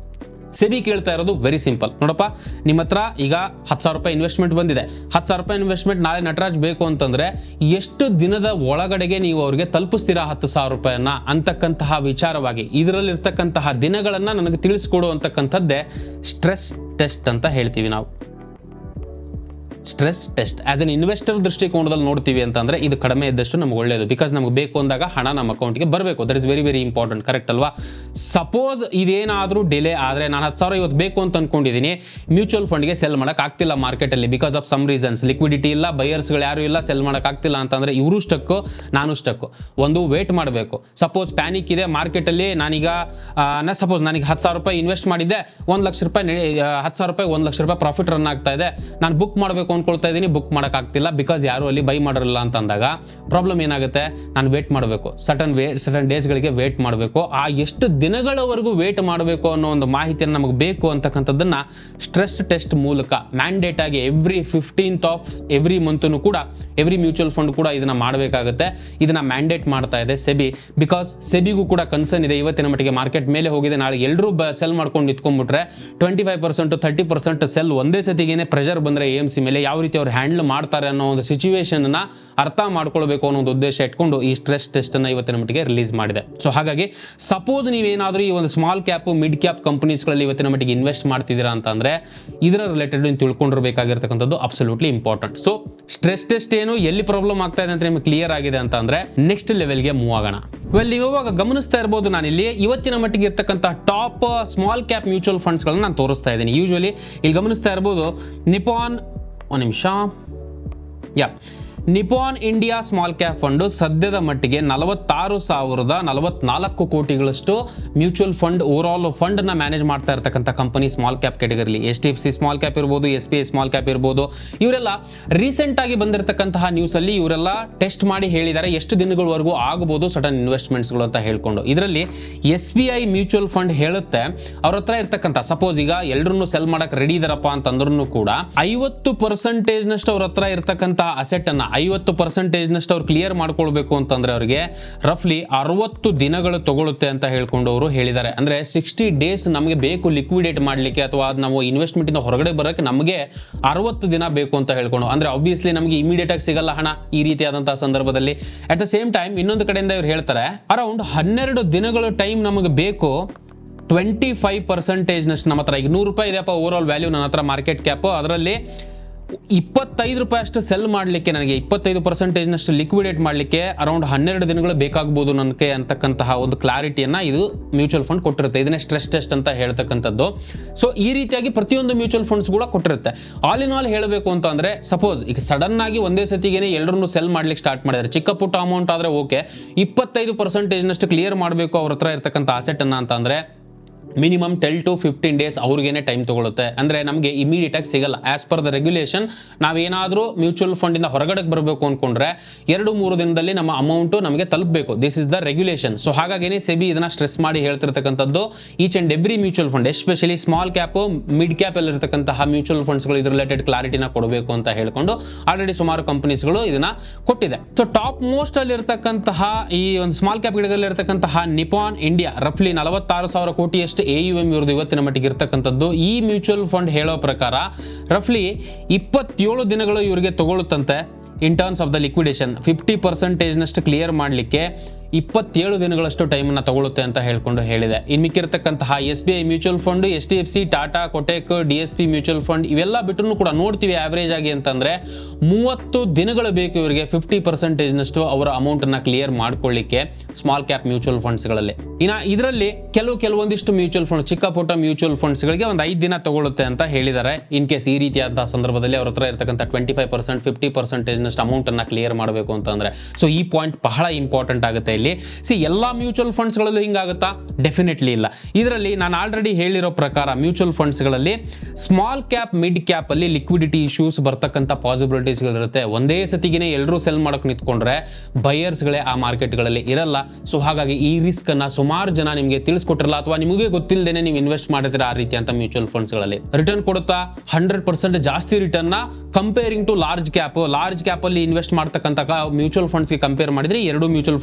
ಸೆಬಿ ಕೇಳ್ತಾ ಇರೋದು ವೆರಿ ಸಿಂಪಲ್ ನೋಡಪ್ಪ ನಿಮ್ಮ ಹತ್ರ ಈಗ ಹತ್ತು ಸಾವಿರ ರೂಪಾಯಿ ಇನ್ವೆಸ್ಟ್ಮೆಂಟ್ ಬಂದಿದೆ ಹತ್ತು ಸಾವಿರ ರೂಪಾಯಿ ಇನ್ವೆಸ್ಟ್ಮೆಂಟ್ ನಾಳೆ ನಟರಾಜ್ ಬೇಕು ಅಂತಂದ್ರೆ ಎಷ್ಟು ದಿನದ ಒಳಗಡೆಗೆ ನೀವು ಅವ್ರಿಗೆ ತಲುಪಿಸ್ತೀರಾ ಹತ್ತು ಸಾವಿರ ರೂಪಾಯಿಯನ್ನ ಅಂತಕ್ಕಂತಹ ವಿಚಾರವಾಗಿ ಇದರಲ್ಲಿರ್ತಕ್ಕಂತಹ ದಿನಗಳನ್ನ ನನಗೆ ತಿಳಿಸ್ಕೊಡು ಅಂತಕ್ಕಂಥದ್ದೇ ಸ್ಟ್ರೆಸ್ ಟೆಸ್ಟ್ ಅಂತ ಹೇಳ್ತೀವಿ ನಾವು stress test as an investor ದೃಷ್ಟಿಕೋನದಲ್ಲಿ ನೋಡ್ತೀವಿ ಅಂತಂದ್ರೆ ಇದು ಕಡಿಮೆ ಇದ್ದಷ್ಟು ನಮ್ಗೆ ಒಳ್ಳೆಯದು ಬಿಕಾಸ್ ನಮ್ಗೆ ಬೇಕು ಅಂದಾಗ ಹಣ ನಮ್ಮ ಅಕೌಂಟ್ಗೆ ಬರಬೇಕು that is very very important correct ಅಲ್ವಾ ಸಪೋಸ್ ಇದೇನಾದರೂ ಡಿಲೇ ಆದರೆ ನಾನು ಹತ್ತು ಸಾವಿರ ಇವತ್ತು ಬೇಕು ಅಂತ ಅನ್ಕೊಂಡಿದ್ದೀನಿ ಮ್ಯೂಚುವಲ್ ಫಂಡ್ಗೆ ಸೆಲ್ ಮಾಡಕ್ ಆಗ್ತಿಲ್ಲ ಮಾರ್ಕೆಟಲ್ಲಿ because of some reasons liquidity ಇಲ್ಲ ಬಯರ್ಸ್ಗಳು ಯಾರು ಇಲ್ಲ ಸೆಲ್ ಮಾಡಕ್ ಆಗ್ತಿಲ್ಲ ಅಂತಂದ್ರೆ ಇವರು ಸ್ಟಕ್ಕು ನಾನು ಸ್ಟಕ್ಕು ಒಂದು ವೇಟ್ ಮಾಡಬೇಕು ಸಪೋಸ್ ಪ್ಯಾನಿಕ್ ಇದೆ ಮಾರ್ಕೆಟಲ್ಲಿ ನಾನೀಗ ನಾ ಸಪೋಸ್ ನನಗೆ ಹತ್ತು ಸಾವಿರ ರೂಪಾಯಿ ಇನ್ವೆಸ್ಟ್ ಮಾಡಿದ್ದೆ ಒಂದು ಲಕ್ಷ ರೂಪಾಯಿ ಹತ್ತು ಸಾವಿರ ರೂಪಾಯಿ ಒಂದು ಲಕ್ಷ ರೂಪಾಯಿ ಪ್ರಾಫಿಟ್ ರನ್ ಆಗ್ತಾ ಇದೆ ನಾನು ಬುಕ್ ಮಾಡಬೇಕು ಅನ್ಕೊಳ್ತಾ ಇದ್ದೀನಿ ಬುಕ್ ಮಾಡೋಕ್ಕಾಗ್ತಿಲ್ಲ ಬಿಕಾಸ್ ಯಾರು ಅಲ್ಲಿ ಬೈ ಮಾಡಿರಲ್ಲ ಅಂತ ಅಂದಾಗ ಪ್ರಾಬ್ಲಮ್ ಏನಾಗುತ್ತೆ ನಾನು ವೇಟ್ ಮಾಡಬೇಕು ಸಟನ್ ವೇ ಸಟನ್ ಡೇಸ್ಗಳಿಗೆ ವೇಟ್ ಮಾಡಬೇಕು ಆ ಎಷ್ಟು ದಿನಗಳವರೆಗೂ ವೇಟ್ ಮಾಡಬೇಕು ಅನ್ನೋ ಒಂದು ಮಾಹಿತಿಯನ್ನು ನಮಗೆ ಬೇಕು ಅಂತಕ್ಕಂಥದ್ದನ್ನ ಸ್ಟ್ರೆಸ್ ಟೆಸ್ಟ್ ಮೂಲಕ ಮ್ಯಾಂಡೇಟ್ ಆಗಿ ಎವ್ರಿ ಫಿಫ್ಟೀನ್ತ್ ಆಫ್ ಎವ್ರಿ ಮಂತನು ಕೂಡ ಎವ್ರಿ ಮ್ಯೂಚುವಲ್ ಫಂಡ್ ಕೂಡ ಇದನ್ನ ಮಾಡಬೇಕಾಗುತ್ತೆ ಇದನ್ನ ಮ್ಯಾಂಡೇಟ್ ಮಾಡ್ತಾ ಇದೆ ಸೆಬಿ ಬಿಕಾಸ್ ಸೆಬಿಗೂ ಕೂಡ ಕನ್ಸರ್ನ್ ಇದೆ ಇವತ್ತಿನ ಮಟ್ಟಿಗೆ ಮಾರ್ಕೆಟ್ ಮೇಲೆ ಹೋಗಿದೆ ನಾಳೆ ಎಲ್ಲರೂ ಸೆಲ್ ಮಾಡ್ಕೊಂಡು ನಿಂತ್ಕೊಂಡ್ಬಿಟ್ರೆ twenty five percent thirty percent sell ಒಂದೇ ಸತಿಗೇನೆ ಪ್ರೆಷರ್ ಬಂದರೆ ಎ ಎಮ್ ಸಿ ಮೇಲೆ ಯಾವ ರೀತಿ ಅವ್ರು ಹ್ಯಾಂಡಲ್ ಮಾಡ್ತಾರೆ ಅನ್ನೋ ಒಂದು ಸಿಚುವೇಶನ್ನ ಅರ್ಥ ಮಾಡ್ಕೊಳ್ಬೇಕು ಅನ್ನೋ ಒಂದು ಉದ್ದೇಶ ಇಟ್ಕೊಂಡು ಈ ಸ್ಟ್ರೆಸ್ ಟೆಸ್ಟ್ ಅನ್ನ ಇವತ್ತಿನ ಮಟ್ಟಿಗೆ ರಿಲೀಸ್ ಮಾಡಿದೆ ಸೊ ಹಾಗಾಗಿ ಸಪೋಸ್ ನೀವೇನಾದರೂ ಈ ಒಂದು ಸ್ಮಾಲ್ ಕ್ಯಾಪ್ ಮಿಡ್ ಕ್ಯಾಪ್ ಕಂಪನೀಸ್ಗಳಲ್ಲಿ ಇವತ್ತಿನ ಮಟ್ಟಿಗೆ ಇನ್ವೆಸ್ಟ್ ಮಾಡ್ತಿದ್ದೀರಾ ಅಂತಂದ್ರೆ ಇದರ ರಿಲೇಟೆಡ್ ನೀವು ತಿಳ್ಕೊಂಡಿರ್ಬೇಕಾಗಿರ್ತಕ್ಕಂಥದ್ದು absolutely important so stress test ಏನು ಎಲ್ಲಿ ಪ್ರಾಬ್ಲಮ್ ಆಗ್ತಾ ಇದೆ ಅಂತ ನಿಮಗೆ ಕ್ಲಿಯರ್ ಆಗಿದೆ ಅಂತ ಅಂದ್ರೆ ನೆಕ್ಸ್ಟ್ ಲೆವೆಲ್ಗೆ ಮೂವ್ ಆಗೋಣ ವೆಲ್ ನೀವು ಇವಾಗ ಗಮನಿಸ್ತಾ ಇರ್ಬೋದು ನಾನಿಲ್ಲಿ ಇವತ್ತಿನ ಮಟ್ಟಿಗೆ ಇರ್ತಕ್ಕಂಥ ಟಾಪ್ ಸ್ಮಾಲ್ ಕ್ಯಾಪ್ ಮ್ಯೂಚುವಲ್ ಫಂಡ್ಸ್ಗಳನ್ನ ನಾನು ತೋರಿಸ್ತಾ ಇದ್ದೀನಿ ಯೂಶುವಲಿ ಇಲ್ಲಿ ಗಮನಿಸ್ತಾ ಇರ್ಬೋದು ನಿಪಾನ್ ಒಂದು ನಿಮಿಷ ಯಾ Nippon India small cap fund ಸದ್ಯದ ಮಟ್ಟಿಗೆ ನಲವತ್ತಾರು ಸಾವಿರದ ನಲವತ್ನಾಲ್ಕು ಕೋಟಿಗಳಷ್ಟು ಮ್ಯೂಚುವಲ್ ಫಂಡ್ ಓವರ್ ಆಲ್ ಫಂಡ್ನ ಮ್ಯಾನೇಜ್ ಮಾಡ್ತಾ ಇರ್ತಕ್ಕಂಥ ಕಂಪನಿ ಸ್ಮಾಲ್ ಕ್ಯಾಪ್ ಕ್ಯಾಟಗರಿಲಿ S T F C small cap ಇರ್ಬೋದು S B I small cap ಇರ್ಬೋದು ಇವರೆಲ್ಲ ರೀಸೆಂಟ್ ಆಗಿ ಬಂದಿರತಕ್ಕಂತಹ ನ್ಯೂಸಲ್ಲಿ ಇವರೆಲ್ಲ ಟೆಸ್ಟ್ ಮಾಡಿ ಹೇಳಿದ್ದಾರೆ ಎಷ್ಟು ದಿನಗಳವರೆಗೂ ಆಗಬಹುದು ಸಡನ್ ಇನ್ವೆಸ್ಟ್ಮೆಂಟ್ಸ್ಗಳು ಅಂತ ಹೇಳ್ಕೊಂಡು ಇದರಲ್ಲಿ S B I mutual fund ಹೇಳುತ್ತೆ ಅವ್ರ ಹತ್ರ ಇರ್ತಕ್ಕಂಥ ಸಪೋಸ್ ಈಗ ಎಲ್ಲರನ್ನು ಸೆಲ್ ಮಾಡಕ್ ರೆಡಿ ಇದಾರಪ್ಪ ಅಂತಂದ್ರೂ ಕೂಡ ಐವತ್ತು ಪರ್ಸೆಂಟೇಜ್ ನಷ್ಟು ಅವ್ರ ಹತ್ರ ಇರ್ತಕ್ಕಂಥ ಅಸೆಟ್ ಅನ್ನ ಐವತ್ತು ಪರ್ಸೆಂಟೇಜ್ ನಷ್ಟು ಅವ್ರು ಕ್ಲಿಯರ್ ಮಾಡ್ಕೊಳ್ಬೇಕು ಅಂತಂದ್ರೆ ಅವರಿಗೆ ರಫ್ಲಿ ಅರವತ್ತು ದಿನಗಳು ತಗೊಳುತ್ತೆ ಅಂತ ಹೇಳ್ಕೊಂಡು ಅವರು ಹೇಳಿದ್ದಾರೆ ಅಂದ್ರೆ ಸಿಕ್ಸ್ಟಿ ಡೇಸ್ ನಮಗೆ ಬೇಕು ಲಿಕ್ವಿಡೇಟ್ ಮಾಡಲಿಕ್ಕೆ ಅಥವಾ ಅದ್ ನಾವು ಇನ್ವೆಸ್ಟ್ಮೆಂಟ್ ಇಂದ ಹೊರಗಡೆ ಬರೋಕ್ಕೆ ನಮಗೆ ಅರವತ್ತು ದಿನ ಬೇಕು ಅಂತ ಹೇಳ್ಕೊಂಡು ಅಂದ್ರೆ ಆಬ್ವಿಯಸ್ಲಿ ನಮಗೆ ಇಮಿಡಿಯೇಟ್ ಆಗಿ ಸಿಗಲ್ಲ ಹಣ ಈ ರೀತಿಯಾದಂತಹ ಸಂದರ್ಭದಲ್ಲಿ ಅಟ್ ದ ಸೇಮ್ ಟೈಮ್ ಇನ್ನೊಂದು ಕಡೆಯಿಂದ ಇವ್ರು ಹೇಳ್ತಾರೆ ಅರೌಂಡ್ ಹನ್ನೆರಡು ದಿನಗಳ ಟೈಮ್ ನಮಗೆ ಬೇಕು ಟ್ವೆಂಟಿ ಫೈವ್ ಪರ್ಸೆಂಟೇಜ್ನಷ್ಟು ನಮ್ಮ ಹತ್ರ ಈಗ ನೂರು ರೂಪಾಯಿ ಇದೆಯಪ್ಪ ಓವರ್ ಆಲ್ ವ್ಯಾಲ್ಯೂ ನನ್ನ ಹತ್ರ ಮಾರ್ಕೆಟ್ ಕ್ಯಾಪ್ ಅದರಲ್ಲಿ ಇಪ್ಪತ್ತೈದು ರೂಪಾಯಿ ಅಷ್ಟು ಸೆಲ್ ಮಾಡಲಿಕ್ಕೆ ನನಗೆ ಇಪ್ಪತ್ತೈದು ಪರ್ಸೆಂಟೇಜ್ನಷ್ಟು ಲಿಕ್ವಿಡೇಟ್ ಮಾಡಲಿಕ್ಕೆ ಅರೌಂಡ್ ಹನ್ನೆರಡು ದಿನಗಳು ಬೇಕಾಗ್ಬೋದು ನನಗೆ ಅಂತಕ್ಕಂತಹ ಒಂದು ಕ್ಲಾರಿಟಿಯನ್ನು ಇದು ಮ್ಯೂಚುವಲ್ ಫಂಡ್ ಕೊಟ್ಟಿರುತ್ತೆ ಇದನ್ನೇ ಸ್ಟ್ರೆಸ್ ಟೆಸ್ಟ್ ಅಂತ ಹೇಳ್ತಕ್ಕಂಥದ್ದು ಸೊ ಈ ರೀತಿಯಾಗಿ ಪ್ರತಿಯೊಂದು ಮ್ಯೂಚುವಲ್ ಫಂಡ್ಸ್ ಕೂಡ ಕೊಟ್ಟಿರುತ್ತೆ ಆಲ್ ಇನ್ ಆಲ್ ಹೇಳಬೇಕು ಅಂತ ಅಂದ್ರೆ ಸಪೋಸ್ ಈಗ ಸಡನ್ ಆಗಿ ಒಂದೇ ಸತಿಗೆ ಎಲ್ಲರನ್ನು ಸೆಲ್ ಮಾಡ್ಲಿಕ್ಕೆ ಸ್ಟಾರ್ಟ್ ಮಾಡಿದ್ದಾರೆ ಚಿಕ್ಕ ಪುಟ್ಟ ಅಮೌಂಟ್ ಆದರೆ ಓಕೆ ಇಪ್ಪತ್ತೈದು ಪರ್ಸೆಂಟೇಜ್ನಷ್ಟು ಕ್ಲಿಯರ್ ಮಾಡಬೇಕು ಅವ್ರ ಹತ್ರ ಇರ್ತಕ್ಕಂಥ ಅಸೆಟ್ ಅನ್ನ ಅಂತ ಅಂದ್ರೆ minimum tell to fifteen days ಅವ್ರಿಗೇನೆ time ತಗೊಳುತ್ತೆ ಅಂದರೆ ನಮಗೆ ಇಮಿಡಿಯೇಟ್ ಆಗಿ ಸಿಗಲ್ಲ ಆಸ್ ಪರ್ ದ ರೆಗ್ಯುಲೇಷನ್ ನಾವೇನಾದರೂ ಮ್ಯೂಚುವಲ್ ಫಂಡಿಂದ ಹೊರಗಡೆ ಬರಬೇಕು ಅನ್ಕೊಂಡ್ರೆ ಎರಡು ಮೂರು ದಿನದಲ್ಲಿ ನಮ್ಮ ಅಮೌಂಟು ನಮಗೆ ತಲುಪಬೇಕು this is the regulation so ಹಾಗಾಗಿನೇ ಸೆಬಿ ಇದನ್ನ ಸ್ಟ್ರೆಸ್ ಮಾಡಿ ಹೇಳ್ತಿರ್ತಕ್ಕಂಥದ್ದು each and every mutual fund especially small cap mid cap ಅಲ್ಲಿ ಇರತಕ್ಕಂತಹ ಮ್ಯೂಚುವಲ್ ಫಂಡ್ಸ್ಗಳು ಇದ್ರ ರಿಲೇಟೆಡ್ ಕ್ಲಾರಿಟಿನ ಕೊಡಬೇಕು ಅಂತ ಹೇಳ್ಕೊಂಡು ಆಲ್ರೆಡಿ ಸುಮಾರು ಕಂಪನೀಸ್ಗಳು ಇದನ್ನ ಕೊಟ್ಟಿದೆ ಸೊ ಟಾಪ್ ಮೋಸ್ಟ್ ಅಲ್ಲಿ ಇರತಕ್ಕಂತಹ ಈ ಒಂದು ಸ್ಮಾಲ್ ಕ್ಯಾಪ್ ಗಿಡದಲ್ಲಿ ಇರತಕ್ಕಂತಹ ನಿಪಾನ್ ಇಂಡಿಯಾ ರಫ್ಲಿ ನಲವತ್ತಾರು ಸಾವಿರ ಕೋಟಿಯಷ್ಟು ಎ ಯು ಎಂ ಇವ್ರದ್ದು ಇವತ್ತಿನ ಮಟ್ಟಿಗೆ ಇರ್ತಕ್ಕಂಥದ್ದು ಈ ಮ್ಯೂಚುವಲ್ ಫಂಡ್ ಹೇಳೋ ಪ್ರಕಾರ ರಫ್ಲಿ ಇಪ್ಪತ್ತೇಳು ದಿನಗಳು ಇವರಿಗೆ ತಗೊಳ್ಳುತ್ತಂತೆ in terms of the liquidation fifty ಪರ್ಸೆಂಟೇಜ್ನಷ್ಟು ಕ್ಲಿಯರ್ ಮಾಡಲಿಕ್ಕೆ ಇಪ್ಪತ್ತೇಳು ದಿನಗಳಷ್ಟು ಟೈಮನ್ನು ತಗೊಳುತ್ತೆ ಅಂತ ಹೇಳ್ಕೊಂಡು ಹೇಳಿದೆ ಇನ್ನು ಮಿಕ್ಕಿರ್ತಕ್ಕಂತಹ S B I mutual fund S T F C Tata Kotak D S P mutual fund ಇವೆಲ್ಲ ಬಿಟ್ಟರು ಕೂಡ ನೋಡ್ತೀವಿ ಆವರೇಜ್ ಆಗಿ ಅಂತಂದ್ರೆ ಮೂವತ್ತು ದಿನಗಳು ಬೇಕು ಇವರಿಗೆ ಫಿಫ್ಟಿ ಪರ್ಸೆಂಟೇಜ್ನಷ್ಟು ಅವರ ಅಮೌಂಟನ್ನು ಕ್ಲಿಯರ್ ಮಾಡ್ಕೊಳ್ಳಿಕ್ಕೆ ಸ್ಮಾಲ್ ಕ್ಯಾಪ್ ಮ್ಯೂಚುವಲ್ ಫಂಡ್ಸ್ಗಳಲ್ಲಿ ಇನ್ನು ಇದರಲ್ಲಿ ಕೆಲವು ಕೆಲವೊಂದಿಷ್ಟು ಮ್ಯೂಚುವಲ್ ಫಂಡ್ ಚಿಕ್ಕ ಪುಟ್ಟ ಮ್ಯೂಚುವಲ್ ಫಂಡ್ಸ್ಗಳಿಗೆ ಒಂದು ಐದು ದಿನ ತಗೊಳುತ್ತೆ ಅಂತ ಹೇಳಿದ್ದಾರೆ ಇನ್ ಕೇಸ್ ಈ ರೀತಿಯಾದಂತಹ ಸಂದರ್ಭದಲ್ಲಿ ಅವ್ರ ಹತ್ರ ಇರತಕ್ಕಂಥ ಟ್ವೆಂಟಿ ಫೈವ್ ಪರ್ಸೆಂಟ್ ಫಿಫ್ಟಿ ಪರ್ಸೆಂಟೇಜ್ನಷ್ಟು ಅಮೌಂಟನ್ನು ಕ್ಲಿಯರ್ ಮಾಡಬೇಕು ಅಂತಂದ್ರೆ ಸೊ ಈ ಪಾಯಿಂಟ್ ಬಹಳ ಇಂಪಾರ್ಟೆಂಟ್ ಆಗುತ್ತೆ ಇಲ್ಲಿ ಸಿ ಎಲ್ಲ ಮ್ಯೂಚುವಲ್ ಫಂಡ್ಸ್ಗಳಲ್ಲೂ ಹಿಂಗಾಗುತ್ತಾ ಡೆಫಿನೆಟ್ಲಿ ಇಲ್ಲ ಇದರಲ್ಲಿ ನಾನು ಆಲ್ರೆಡಿ ಹೇಳಿರೋ ಪ್ರಕಾರ ಮ್ಯೂಚುವಲ್ ಫಂಡ್ಸ್ಗಳಲ್ಲಿ ಸ್ಮಾಲ್ ಕ್ಯಾಪ್ ಮಿಡ್ ಕ್ಯಾಪ್ ಅಲ್ಲಿ ಲಿಕ್ವಿಡಿಟಿ ಇಶ್ಯೂಸ್ ಬರ್ತಕ್ಕಂಥ ಪಾಸಿಬಿಲಿಟೀಸ್ಗಳಿರುತ್ತೆ ಒಂದೇ ಸತಿಗೆ ಎಲ್ಲರೂ ಸೆಲ್ ಮಾಡಕ್ಕೆ ನಿಂತ್ಕೊಂಡ್ರೆ ಬಯರ್ಸ್ಗಳೇ ಆ ಮಾರ್ಕೆಟ್ಗಳಲ್ಲಿ ಇರಲ್ಲ ಸೊ ಹಾಗಾಗಿ ಈ ರಿಸ್ಕ್ ಅನ್ನ ಸುಮಾರು ಜನ ನಿಮಗೆ ತಿಳಿಸ್ಕೊಟ್ಟಿರಲ್ಲ ಅಥವಾ ನಿಮಗೆ ಗೊತ್ತಿಲ್ಲದೇನೆ ನೀವು ಇನ್ವೆಸ್ಟ್ ಮಾಡಿದ್ರೆ ಆ ರೀತಿ ಅಂತ ಮ್ಯೂಚುವಲ್ ಫಂಡ್ಸ್ಗಳಲ್ಲಿ ರಿಟರ್ನ್ ಕೊಡುತ್ತಾ ಹಂಡ್ರೆಡ್ ಪರ್ಸೆಂಟ್ ಜಾಸ್ತಿ return comparing to large cap large cap ಅಲ್ಲಿ ಇನ್ವೆಸ್ಟ್ ಮಾಡ್ತಕ್ಕಂಥ ಮ್ಯೂಚುವಲ್ ಫಂಡ್ಸ್ಗೆ ಕಂಪೇರ್ ಮಾಡಿದ್ರೆ ಎರಡು ಮ್ಯೂಚುವಲ್ ಫಂಡ್ಸ್ಗಳು